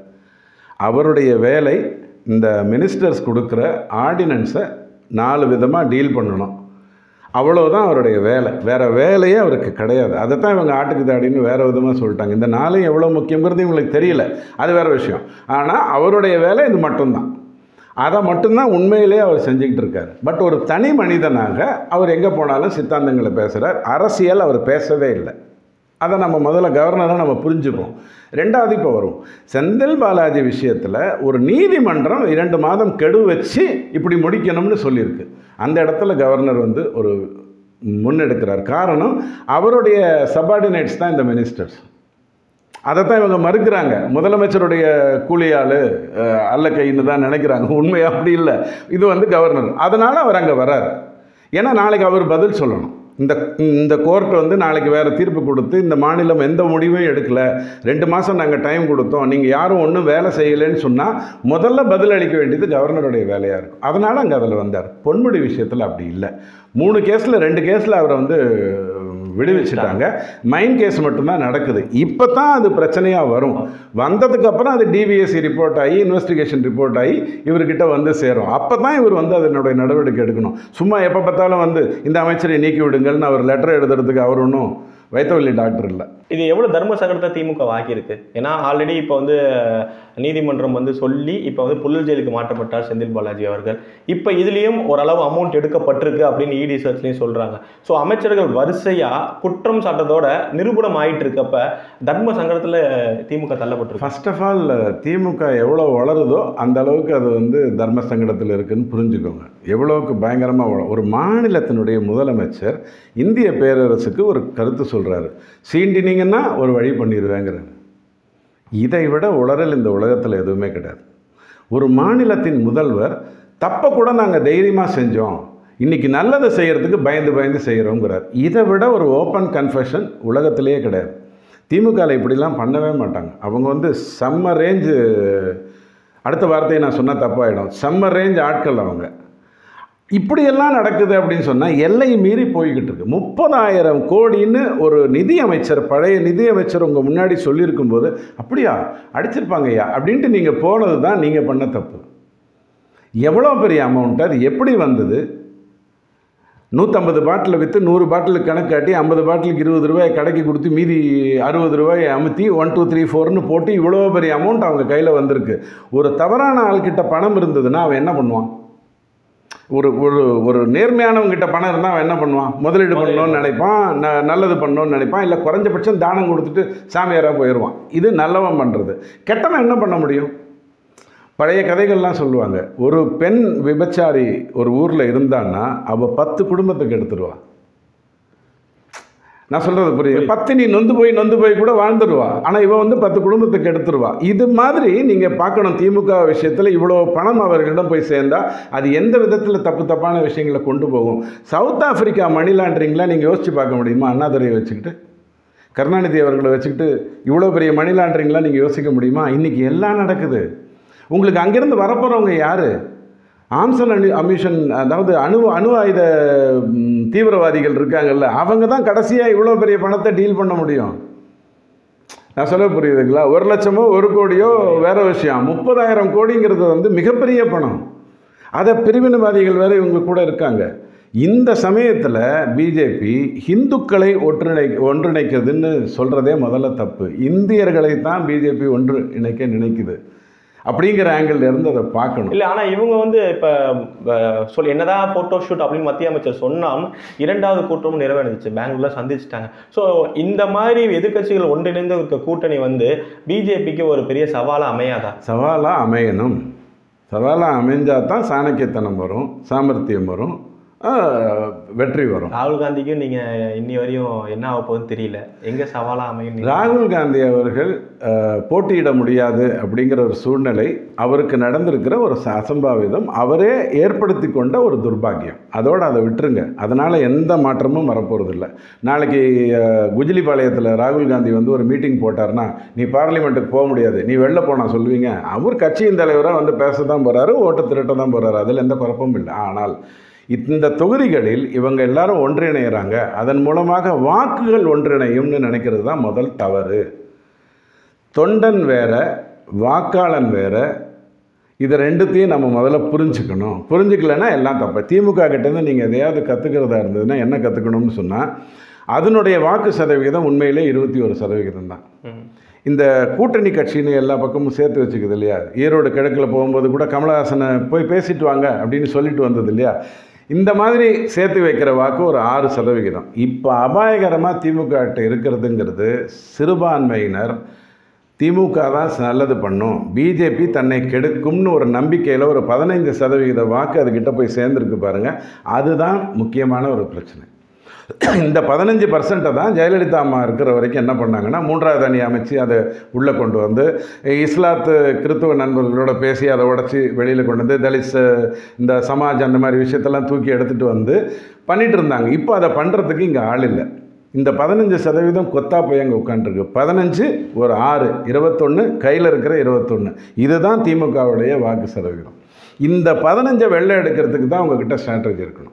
அவருடைய வேலை இந்த மினிஸ்டர்ஸ் கொடுக்குற ஆர்டினன்ஸை நாலு விதமாக டீல் பண்ணணும் அவ்வளவுதான் அவருடைய வேலை வேற வேலையே அவருக்கு கிடையாது அதை தான் இவங்க ஆட்டுக்கு தாடின்னு வேற விதமாக சொல்லிட்டாங்க இந்த நாளும் எவ்வளோ முக்கியங்கிறது இவங்களுக்கு தெரியல அது வேற விஷயம் ஆனால் அவருடைய வேலை இது மட்டும்தான் அதை மட்டும்தான் உண்மையிலே அவர் செஞ்சுக்கிட்டு இருக்காரு பட் ஒரு தனி மனிதனாக அவர் எங்கே போனாலும் சித்தாந்தங்களை பேசுகிறார் அரசியல் அவர் பேசவே இல்லை அதை நம்ம முதல்ல கவர்னராக நம்ம புரிஞ்சுப்போம் ரெண்டாவது இப்போ வரும் செந்தில் பாலாஜி விஷயத்தில் ஒரு நீதிமன்றம் இரண்டு மாதம் கெடு வச்சு இப்படி முடிக்கணும்னு சொல்லியிருக்கு அந்த இடத்துல கவர்னர் வந்து ஒரு முன்னெடுக்கிறார் காரணம் அவருடைய சபார்டினேட்ஸ் தான் இந்த மினிஸ்டர்ஸ் அதைத்தான் இவங்க மறுக்கிறாங்க முதலமைச்சருடைய கூலியாள் அல்ல கைன்னு தான் நினைக்கிறாங்க உண்மை அப்படி இல்லை இது வந்து கவர்னர் அதனால் அவர் அங்கே வரார் ஏன்னா நாளைக்கு அவர் பதில் சொல்லணும் இந்த இந்த கோர்ட் வந்து நாளைக்கு வேறு தீர்ப்பு கொடுத்து இந்த மாநிலம் எந்த முடிவும் எடுக்கலை ரெண்டு மாதம் நாங்கள் டைம் கொடுத்தோம் நீங்கள் யாரும் ஒன்றும் வேலை செய்யலைன்னு சொன்னால் முதல்ல பதில் அளிக்க வேண்டியது கவர்னருடைய வேலையாக இருக்கும் அதனால் அங்கே அதில் வந்தார் பொன்முடி விஷயத்தில் அப்படி இல்லை மூணு கேஸில் ரெண்டு கேஸில் அவரை வந்து விடுவிச்சிட்டாங்க மைன் கேஸ் மட்டும்தான் நடக்குது இப்போ தான் அது பிரச்சனையாக வரும் வந்ததுக்கப்புறம் அது டிவிஎஸ்சி ரிப்போர்ட் ஆகி இன்வெஸ்டிகேஷன் ரிப்போர்ட் ஆகி இவர்கிட்ட வந்து சேரும் அப்போ தான் இவர் வந்து அதனுடைய நடவடிக்கை எடுக்கணும் சும்மா எப்போ பார்த்தாலும் வந்து இந்த அமைச்சரை நீக்கி விடுங்கள்னு அவர் லெட்டர் எழுதுறதுக்கு அவர் ஒன்றும் வைத்தவள்ளி டாக்டர் இல்லை இது எவ்வளோ தர்ம சங்கடத்தை திமுக ஆக்கியிருக்கு ஏன்னா ஆல்ரெடி இப்போ வந்து நீதிமன்றம் வந்து சொல்லி இப்போ வந்து புல்லல் ஜெயிலுக்கு மாற்றப்பட்டார் செந்தில் பாலாஜி அவர்கள் இப்போ இதுலேயும் ஓரளவு அமௌண்ட் எடுக்கப்பட்டிருக்கு அப்படின்னு இடி சர்ச்லையும் சொல்கிறாங்க ஸோ அமைச்சர்கள் வரிசையாக குற்றம் சாட்டத்தோட நிரூபணம் ஆயிட்டு இருக்கப்ப தர்ம சங்கடத்தில் திமுக தள்ளப்பட்டிருக்கு ஃபர்ஸ்ட் ஆஃப் ஆல் திமுக எவ்வளோ வளருதோ அந்த அளவுக்கு அது வந்து தர்ம சங்கடத்தில் இருக்குன்னு புரிஞ்சுக்கோங்க எவ்வளோக்கு பயங்கரமாக வளரும் ஒரு மாநிலத்தினுடைய முதலமைச்சர் இந்திய பேரரசுக்கு ஒரு கருத்து சொல்கிறாரு சீண்டினீங்கன்னா ஒரு வழி பண்ணிடுவேங்கிறாரு இதை விட உளறல் இந்த உலகத்தில் எதுவுமே கிடையாது ஒரு மாநிலத்தின் முதல்வர் தப்பை கூட நாங்கள் தைரியமாக செஞ்சோம் இன்றைக்கி நல்லதை செய்கிறதுக்கு பயந்து பயந்து செய்கிறோங்கிறார் இதை விட ஒரு ஓப்பன் கன்ஃபெஷன் உலகத்திலேயே கிடையாது திமுகவில் இப்படிலாம் பண்ணவே மாட்டாங்க அவங்க வந்து செம்ம ரேஞ்சு அடுத்த வார்த்தையை நான் சொன்னால் தப்பாயிடும் செம்ம ரேஞ்ச் ஆட்கள் அவங்க இப்படியெல்லாம் நடக்குது அப்படின்னு சொன்னால் எல்லை மீறி போய்கிட்டு இருக்கு முப்பதாயிரம் கோடின்னு ஒரு நிதி அமைச்சர் பழைய நிதி அமைச்சர் உங்கள் முன்னாடி சொல்லியிருக்கும்போது அப்படியா அடிச்சிருப்பாங்க ஐயா அப்படின்ட்டு நீங்கள் போனது தான் நீங்கள் பண்ண தப்பு எவ்வளோ பெரிய அமௌண்ட் அது எப்படி வந்தது நூற்றம்பது பாட்டில் விற்று நூறு பாட்டிலுக்கு கணக்கு காட்டி ஐம்பது பாட்டிலுக்கு இருபது ரூபாய் கடைக்கு கொடுத்து மீதி அறுபது ரூபாய் அமுத்தி ஒன் டூ த்ரீ ஃபோர்னு போட்டு இவ்வளோ பெரிய அமௌண்ட் அவங்க கையில் வந்திருக்கு ஒரு தவறான ஆள்கிட்ட பணம் இருந்ததுன்னா அவன் என்ன பண்ணுவான் ஒரு ஒரு ஒரு நேர்மையானவங்கிட்ட பணம் இருந்தால் அவன் என்ன பண்ணுவான் முதலீடு பண்ணணும்னு நினைப்பான் ந நல்லது பண்ணணும்னு நினைப்பான் இல்லை குறைஞ்சபட்சம் தானம் கொடுத்துட்டு சாமியாராக போயிடுவான் இது நல்லவன் பண்ணுறது கெட்டவன் என்ன பண்ண முடியும் பழைய கதைகள்லாம் சொல்லுவாங்க ஒரு பெண் விபச்சாரி ஒரு ஊரில் இருந்தான்னா அவள் பத்து குடும்பத்துக்கு எடுத்துருவா நான் சொல்கிறது புரியுது பத்தினி நொந்து போய் நொந்து போய் கூட வாழ்ந்துருவா ஆனால் இவன் வந்து பத்து குடும்பத்துக்கு எடுத்துருவா இது மாதிரி நீங்கள் பார்க்கணும் திமுக விஷயத்தில் இவ்வளோ பணம் அவர்களிடம் போய் சேர்ந்தா அது எந்த விதத்தில் தப்பு தப்பான விஷயங்களை கொண்டு போகும் சவுத் ஆப்பிரிக்கா மணி லாண்டரிங்லாம் நீங்கள் யோசிச்சு பார்க்க முடியுமா அண்ணாதுரையை வச்சுக்கிட்டு கருணாநிதி அவர்களை வச்சுக்கிட்டு இவ்வளோ பெரிய மணி லாண்டரிங்லாம் நீங்கள் யோசிக்க முடியுமா இன்றைக்கி எல்லாம் நடக்குது உங்களுக்கு அங்கேருந்து வரப்போகிறவங்க யார் ஆம்சன் அணு அமிஷன் அதாவது அணு அணு ஆயுத ம், தீவிரவாதிகள் இருக்காங்கல்ல அவங்க தான் கடைசியாக இவ்வளோ பெரிய பணத்தை டீல் பண்ண முடியும் நான் சொல்ல புரியுதுங்களா ஒரு லட்சமோ ஒரு கோடியோ வேற விஷயம் முப்பதாயிரம் கோடிங்கிறது வந்து மிகப்பெரிய பணம் அதை பிரிவினைவாதிகள் வேற இவங்க கூட இருக்காங்க இந்த சமயத்தில் பிஜேபி இந்துக்களை ஒன்றிணை ஒன்றிணைக்கிறதுன்னு சொல்கிறதே முதல்ல தப்பு இந்தியர்களை தான் பிஜேபி ஒன்று இணைக்க நினைக்குது அப்படிங்கிற ஆங்கிள் இருந்து அதை பார்க்கணும் இல்ல ஆனா இவங்க வந்து இப்ப அஹ், சொல்லி என்னதான் போட்டோ ஷூட் அப்படின்னு மத்திய அமைச்சர் சொன்னாலும் இரண்டாவது கூட்டமும் நிறைவேறிச்சு பெங்களூர்ல சந்திச்சிட்டாங்க ஸோ இந்த மாதிரி எதிர்க்கட்சிகள் ஒன்றிணைந்து இருக்க கூட்டணி வந்து பிஜேபிக்கு ஒரு பெரிய சவாலா அமையாதா சவாலாக அமையணும் சவாலாக அமைஞ்சால் தான் சாணக்கியத்தனம் வரும் சாமர்த்தியம் வரும் ஆஹ், வெற்றி வரும் ராகுல் காந்திக்கும் நீங்க இன்னி வரையும் என்ன ஆக போகுதுன்னு தெரியல எங்க சவாலா அமையும் நீங்க- ராகுல் காந்தி அவர்கள் அஹ், போட்டியிட முடியாது அப்படிங்கிற ஒரு சூழ்நிலை அவருக்கு நடந்திருக்கிற ஒரு ச- அசம்பாவிதம் அவரே ஏற்படுத்தி கொண்ட ஒரு துர்பாக்கியம் அதோடு அதை விட்டுருங்க அதனால் எந்த மாற்றமும் வரப்போகிறதில்ல நாளைக்கு அஹ், குஜிலிபாளையத்தில் ராகுல் காந்தி வந்து ஒரு மீட்டிங் போட்டார்னா நீ பார்லிமெண்ட்டுக்கு போக முடியாது நீ வெளில போனா சொல்லுவீங்க அவர் கட்சியின் தலைவராக வந்து பேச தான் போகிறாரு ஓட்டு திருட்ட தான் போகிறாரு அதில் எந்த குழப்பமும் இல்லை ஆனால் இந்த தொகுதிகளில் இவங்க எல்லாரும் ஒன்றிணைகிறாங்க அதன் மூலமாக வாக்குகள் ஒன்றிணையும்னு நினைக்கிறது தான் முதல் தவறு தொண்டன் வேற வாக்காளன் வேற இது ரெண்டுத்தையும் நம்ம முதல்ல புரிஞ்சுக்கணும் புரிஞ்சுக்கலைன்னா எல்லாம் தப்பு திமுக கிட்டேருந்து நீங்கள் எதையாவது கற்றுக்கிறதா இருந்ததுன்னா என்ன கற்றுக்கணும்னு சொன்னால் அதனுடைய வாக்கு சதவிகிதம் உண்மையிலே இருபத்தி ஒரு சதவிகிதம் தான் ம். இந்த கூட்டணி கட்சின்னு எல்லா பக்கமும் சேர்த்து வச்சுக்குது இல்லையா ஈரோடு கிழக்கில் போகும்போது கூட கமலஹாசனை போய் பேசிட்டு வாங்க அப்படின்னு சொல்லிட்டு வந்தது இல்லையா இந்த மாதிரி சேர்த்து வைக்கிற வாக்கு ஒரு ஆறு சதவிகிதம் இப்போ அபாயகரமாக திமுக கிட்ட இருக்கிறதுங்கிறது சிறுபான்மையினர் திமுக தான் நல்லது பண்ணும் பிஜேபி தன்னை கெடுக்கும்னு ஒரு நம்பிக்கையில் ஒரு பதினைந்து சதவிகித வாக்கு அதுக்கிட்ட போய் சேர்ந்துருக்கு பாருங்கள் அதுதான் முக்கியமான ஒரு பிரச்சனை இந்த பதினஞ்சு பர்சன்ட்டை தான் ஜெயலலிதா அம்மா இருக்கிற வரைக்கும் என்ன பண்ணாங்கன்னா மூன்றாவது அணி அமைச்சு அதை உள்ளே கொண்டு வந்து இஸ்லாத்து கிறித்துவ நண்பர்களோட பேசி அதை உடச்சி வெளியில் கொண்டு வந்து தலிஸ் இந்த சமாஜ் அந்த மாதிரி விஷயத்தெல்லாம் தூக்கி எடுத்துகிட்டு வந்து பண்ணிட்டு இருந்தாங்க இப்போ அதை பண்ணுறதுக்கு இங்கே ஆள் இல்லை இந்த பதினஞ்சு சதவீதம் கொத்தா போய் அங்கே உட்காந்துருக்கு பதினஞ்சு ஒரு ஆறு இருபத்தொன்று கையில் இருக்கிற இருபத்தொன்று இதுதான் திமுகவுடைய வாக்கு சதவீதம் இந்த பதினஞ்சை வெள்ளை எடுக்கிறதுக்கு தான் உங்ககிட்ட ஸ்ட்ராட்டஜி இருக்கணும்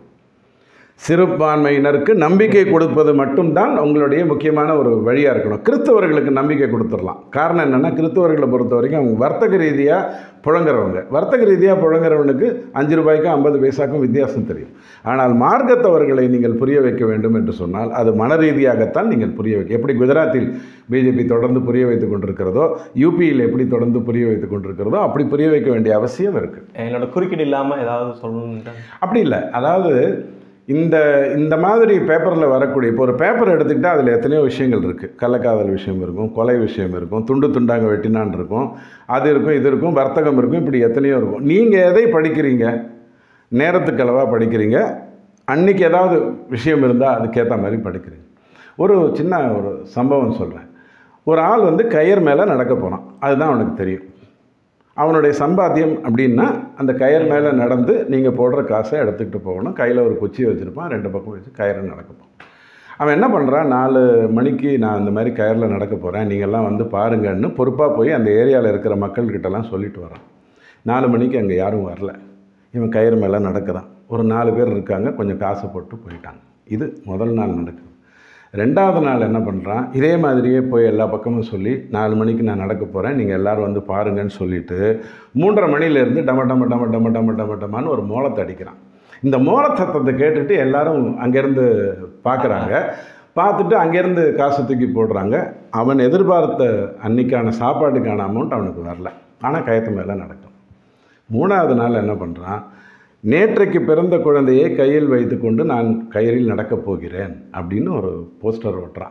சிறுபான்மையினருக்கு நம்பிக்கை கொடுப்பது மட்டும்தான் உங்களுடைய முக்கியமான ஒரு வழியாக இருக்கணும் கிறிஸ்தவர்களுக்கு நம்பிக்கை கொடுத்துடலாம் காரணம் என்னென்னா கிறிஸ்தவர்களை பொறுத்த வரைக்கும் அவங்க வர்த்தக ரீதியாக புழங்குறவங்க வர்த்தக ரீதியாக புழங்குறவனுக்கு அஞ்சு ரூபாய்க்கும் ஐம்பது பைசாக்கும் வித்தியாசம் தெரியும் ஆனால் மார்க்கத்தவர்களை நீங்கள் புரிய வைக்க வேண்டும் என்று சொன்னால் அது மன ரீதியாகத்தான் நீங்கள் புரிய வைக்க எப்படி குஜராத்தில் பிஜேபி தொடர்ந்து புரிய வைத்துக் கொண்டிருக்கிறதோ யூபியில் எப்படி தொடர்ந்து புரிய வைத்துக் கொண்டிருக்கிறதோ அப்படி புரிய வைக்க வேண்டிய அவசியம் இருக்குது என்னோட குறுக்கீடு இல்லாம ஏதாவது சொல்லணும்னு அப்படி இல்லை அதாவது இந்த இந்த மாதிரி பேப்பரில் வரக்கூடிய இப்போ ஒரு பேப்பர் எடுத்துக்கிட்டால் அதில் எத்தனையோ விஷயங்கள் இருக்குது கள்ளக்காதல் விஷயம் இருக்கும் கொலை விஷயம் இருக்கும் துண்டு துண்டாங்க வெட்டினான் இருக்கும் அது இருக்கும் இது இருக்கும் வர்த்தகம் இருக்கும் இப்படி எத்தனையோ இருக்கும் நீங்கள் எதை படிக்கிறீங்க நேரத்துக்கு அளவாக படிக்கிறீங்க அன்னைக்கு ஏதாவது விஷயம் இருந்தால் அதுக்கேற்ற மாதிரி படிக்கிறீங்க ஒரு சின்ன ஒரு சம்பவம் சொல்கிறேன் ஒரு ஆள் வந்து கயிறு மேலே நடக்க போகிறான் அதுதான் அவனுக்கு தெரியும் அவனுடைய சம்பாத்தியம் அப்படின்னா அந்த கயிறு மேலே நடந்து நீங்கள் போடுற காசை எடுத்துக்கிட்டு போகணும் கையில் ஒரு குச்சியை வச்சுருப்பான் ரெண்டு பக்கம் வச்சு கயிறு நடக்கப்போம் அவன் என்ன பண்ணுறான் நாலு மணிக்கு நான் இந்த மாதிரி கயிறில் நடக்க போகிறேன் நீங்கள்லாம் வந்து பாருங்கன்னு பொறுப்பாக போய் அந்த ஏரியாவில் இருக்கிற மக்கள்கிட்டலாம் சொல்லிட்டு வரான் நாலு மணிக்கு அங்கே யாரும் வரல இவன் கயிறு மேலே நடக்கிறான் ஒரு நாலு பேர் இருக்காங்க கொஞ்சம் காசு போட்டு போயிட்டாங்க இது முதல் நாள் நடக்குது ரெண்டாவது நாள் என்ன பண்ணுறான் இதே மாதிரியே போய் எல்லா பக்கமும் சொல்லி நாலு மணிக்கு நான் நடக்க போகிறேன் நீங்கள் எல்லோரும் வந்து பாருங்கன்னு சொல்லிட்டு மூன்றரை மணிலேருந்து டம டம டம டம டம டம டமான்னு ஒரு மோளத்தை அடிக்கிறான் இந்த மோள சத்தத்தை கேட்டுட்டு எல்லாரும் அங்கேருந்து பார்க்குறாங்க பார்த்துட்டு அங்கேருந்து காசு தூக்கி போடுறாங்க அவன் எதிர்பார்த்த அன்னைக்கான சாப்பாட்டுக்கான அமௌண்ட் அவனுக்கு வரல ஆனால் கயத்து மேலே நடக்கும் மூணாவது நாள் என்ன பண்ணுறான் நேற்றைக்கு பிறந்த குழந்தையை கையில் வைத்துக்கொண்டு நான் கயிறில் நடக்கப் போகிறேன் அப்படின்னு ஒரு போஸ்டர் ஓட்டுறான்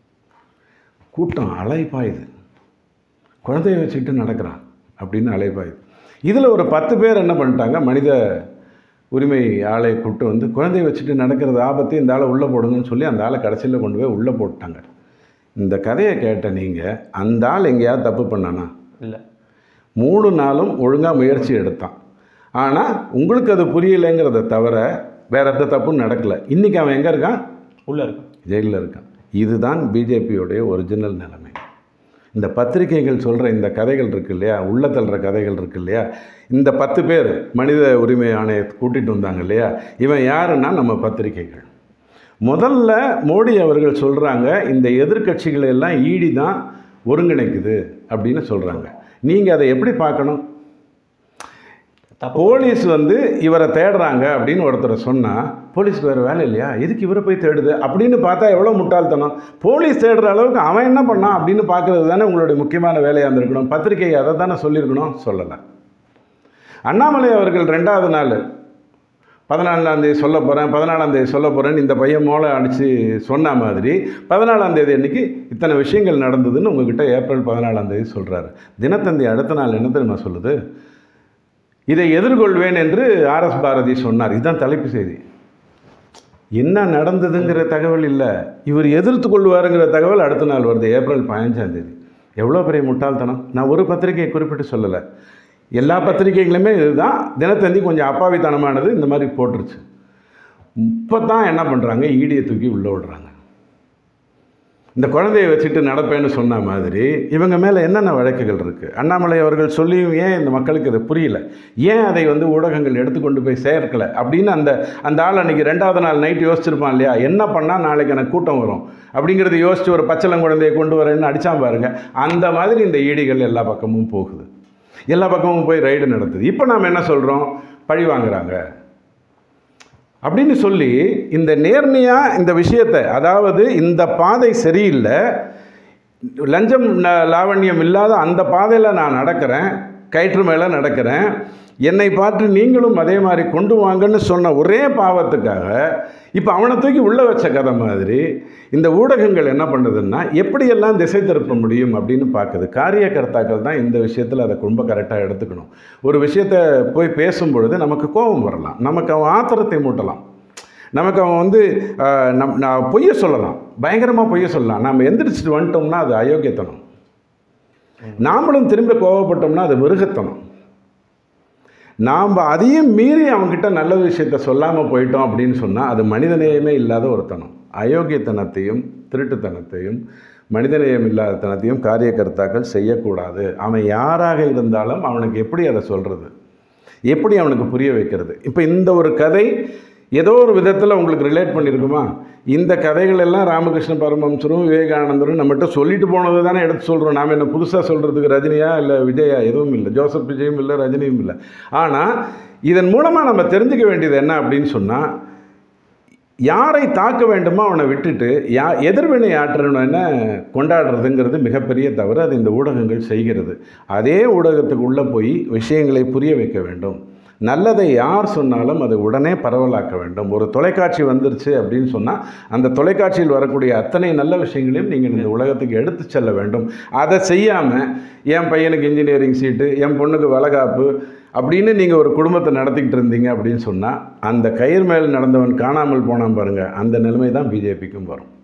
கூட்டம் அலைப்பாயுது குழந்தைய வச்சுக்கிட்டு நடக்கிறான் அப்படின்னு அலைப்பாயுது இதில் ஒரு பத்து பேர் என்ன பண்ணிட்டாங்க மனித உரிமை ஆளை கூப்பிட்டு வந்து குழந்தைய வச்சுட்டு நடக்கிறது ஆபத்து இந்த ஆளை உள்ளே போடுங்கன்னு சொல்லி அந்த ஆளை கடைசியில் கொண்டு போய் உள்ளே போட்டாங்க இந்த கதையை கேட்ட நீங்கள் அந்த ஆள் எங்கேயாவது தப்பு பண்ணானா இல்லை மூணு நாளும் ஒழுங்காக முயற்சி எடுத்தான் ஆனால் உங்களுக்கு அது புரியலைங்கிறத தவிர வேற எந்த தப்பும் நடக்கலை இன்றைக்கி அவன் எங்கே இருக்கான் உள்ள இருக்கு ஜெயிலில் இருக்கான் இதுதான் பிஜேபியோடைய ஒரிஜினல் நிலைமை இந்த பத்திரிகைகள் சொல்கிற இந்த கதைகள் இருக்கு இல்லையா உள்ள தள்ளுற கதைகள் இருக்கு இல்லையா இந்த பத்து பேர் மனித உரிமை ஆணையத்தை கூட்டிகிட்டு வந்தாங்க இல்லையா இவன் யாருன்னா நம்ம பத்திரிகைகள் முதல்ல மோடி அவர்கள் சொல்கிறாங்க இந்த எதிர்க்கட்சிகளை எல்லாம் ஈடி தான் ஒருங்கிணைக்குது அப்படின்னு சொல்கிறாங்க நீங்கள் அதை எப்படி பார்க்கணும் தப்பு போலீஸ் வந்து இவரை தேடுறாங்க அப்படின்னு ஒருத்தரை சொன்னால் போலீஸ் வேறு வேலை இல்லையா எதுக்கு இவரை போய் தேடுது அப்படின்னு பார்த்தா எவ்வளோ முட்டாள்தனம் போலீஸ் தேடுற அளவுக்கு அவன் என்ன பண்ணான் அப்படின்னு பார்க்குறது தானே உங்களுடைய முக்கியமான வேலையாக இருந்திருக்கணும் பத்திரிகை அதை தானே சொல்லியிருக்கணும் சொல்லலை அண்ணாமலை அவர்கள் ரெண்டாவது நாள் பதினாலாம் தேதி சொல்ல போகிறேன் பதினாலாம் தேதி சொல்ல போகிறேன்னு இந்த பையன் மோளை அடித்து சொன்ன மாதிரி பதினாலாம் தேதி அன்னைக்கு இத்தனை விஷயங்கள் நடந்ததுன்னு உங்ககிட்ட ஏப்ரல் பதினாலாம் தேதி சொல்கிறாரு தினத்தந்தி அடுத்த நாள் என்ன தெரியுமா சொல்லுது இதை எதிர்கொள்வேன் என்று ஆர்எஸ் பாரதி சொன்னார் இதுதான் தலைப்பு செய்தி என்ன நடந்ததுங்கிற தகவல் இல்லை இவர் எதிர்த்து கொள்வாருங்கிற தகவல் அடுத்த நாள் வருது ஏப்ரல் பதினஞ்சாம் தேதி எவ்வளோ பெரிய முட்டாள்தனம் நான் ஒரு பத்திரிகையை குறிப்பிட்டு சொல்லலை எல்லா பத்திரிகைகளுமே இதுதான் தினத்தந்தி கொஞ்சம் அப்பாவித்தனமானது இந்த மாதிரி போட்டுருச்சு இப்போ தான் என்ன பண்ணுறாங்க ஈடியை தூக்கி உள்ளே விடுறாங்க இந்த குழந்தையை வச்சுட்டு நடப்பேன்னு சொன்ன மாதிரி இவங்க மேலே என்னென்ன வழக்குகள் இருக்குது அண்ணாமலை அவர்கள் சொல்லியும் ஏன் இந்த மக்களுக்கு இது புரியல ஏன் அதை வந்து ஊடகங்கள் எடுத்துக்கொண்டு போய் சேர்க்கலை அப்படின்னு அந்த அந்த ஆள் அன்றைக்கி ரெண்டாவது நாள் நைட் யோசிச்சிருப்பான் இல்லையா என்ன பண்ணால் நாளைக்கு எனக்கு கூட்டம் வரும் அப்படிங்கிறத யோசித்து ஒரு பச்சளம் குழந்தையை கொண்டு வரேன்னு அடித்தான் பாருங்க அந்த மாதிரி இந்த ஈடிகள் எல்லா பக்கமும் போகுது எல்லா பக்கமும் போய் ரைடு நடத்துது இப்போ நாம் என்ன சொல்கிறோம் பழி வாங்குறாங்க அப்படின்னு சொல்லி இந்த நேர்மையாக இந்த விஷயத்தை அதாவது இந்த பாதை சரியில்லை லஞ்சம் ந- லாவண்யம் இல்லாத அந்த பாதையில் நான் நடக்கிறேன் கயிற்று மேலே நடக்கிறேன் என்னை பார்த்து நீங்களும் அதே மாதிரி கொண்டு வாங்கன்னு சொன்ன ஒரே பாவத்துக்காக இப்போ அவனை தூக்கி உள்ளே வச்ச கதை மாதிரி இந்த ஊடகங்கள் என்ன பண்ணுதுன்னா எப்படியெல்லாம் திசை திருப்ப முடியும் அப்படின்னு பார்க்குது காரியகர்த்தாக்கள் தான் இந்த விஷயத்தில் அதை ரொம்ப கரெக்டாக எடுத்துக்கணும் ஒரு விஷயத்தை போய் பேசும் பொழுது நமக்கு கோபம் வரலாம் நமக்கு அவன் ஆத்திரத்தை மூட்டலாம் நமக்கு அவன் வந்து ஆஹ், நம் நான் பொய்ய சொல்லலாம் பயங்கரமாக பொய்ய சொல்லலாம் நம்ம எந்திரிச்சிட்டு வந்துட்டோம்னா அது அயோக்கியத்தனம் நாமளும் திரும்ப கோவப்பட்டோம்னா அது மிருகத்தனம் நாம் அதையும் மீறி அவன்கிட்ட நல்ல விஷயத்த சொல்லாமல் போயிட்டோம் அப்படின்னு சொன்னால் அது மனிதநேயமே இல்லாத ஒருத்தனம் அயோக்கியத்தனத்தையும் திருட்டுத்தனத்தையும் மனிதநேயம் இல்லாத தனத்தையும் காரியகர்த்தாக்கள் செய்யக்கூடாது அவன் யாராக இருந்தாலும் அவனுக்கு எப்படி அதை சொல்கிறது எப்படி அவனுக்கு புரிய வைக்கிறது இப்போ இந்த ஒரு கதை ஏதோ ஒரு விதத்தில் உங்களுக்கு ரிலேட் பண்ணியிருக்குமா இந்த கதைகள் எல்லாம் ராமகிருஷ்ண பரமஹம்சரும் விவேகானந்தரும் நம்மகிட்ட சொல்லிட்டு போனது தானே எடுத்து சொல்கிறோம் நாம் என்ன புதுசாக சொல்கிறதுக்கு ரஜினியா இல்லை விஜயா எதுவும் இல்லை ஜோசப் விஜயும் இல்லை ரஜினியும் இல்லை ஆனால் இதன் மூலமாக நம்ம தெரிஞ்சுக்க வேண்டியது என்ன அப்படின்னு சொன்னால் யாரை தாக்க வேண்டுமோ அவனை விட்டுட்டு யா எதிர்வினை ஆற்றணும்னு கொண்டாடுறதுங்கிறது மிகப்பெரிய தவறு அது இந்த ஊடகங்கள் செய்கிறது அதே ஊடகத்துக்கு உள்ளே போய் விஷயங்களை புரிய வைக்க வேண்டும் நல்லதை யார் சொன்னாலும் அதை உடனே பரவலாக்க வேண்டும் ஒரு தொலைக்காட்சி வந்துருச்சு அப்படின்னு சொன்னால் அந்த தொலைக்காட்சியில் வரக்கூடிய அத்தனை நல்ல விஷயங்களையும் நீங்கள் இந்த உலகத்துக்கு எடுத்து செல்ல வேண்டும் அதை செய்யாமல் என் பையனுக்கு இன்ஜினியரிங் சீட்டு என் பொண்ணுக்கு வளகாப்பு அப்படின்னு நீங்கள் ஒரு குடும்பத்தை நடத்திக்கிட்டு இருந்தீங்க அப்படின்னு சொன்னால் அந்த கயிறு மேல் நடந்தவன் காணாமல் போனான் பாருங்கள் அந்த நிலைமை தான் பிஜேபிக்கும் வரும்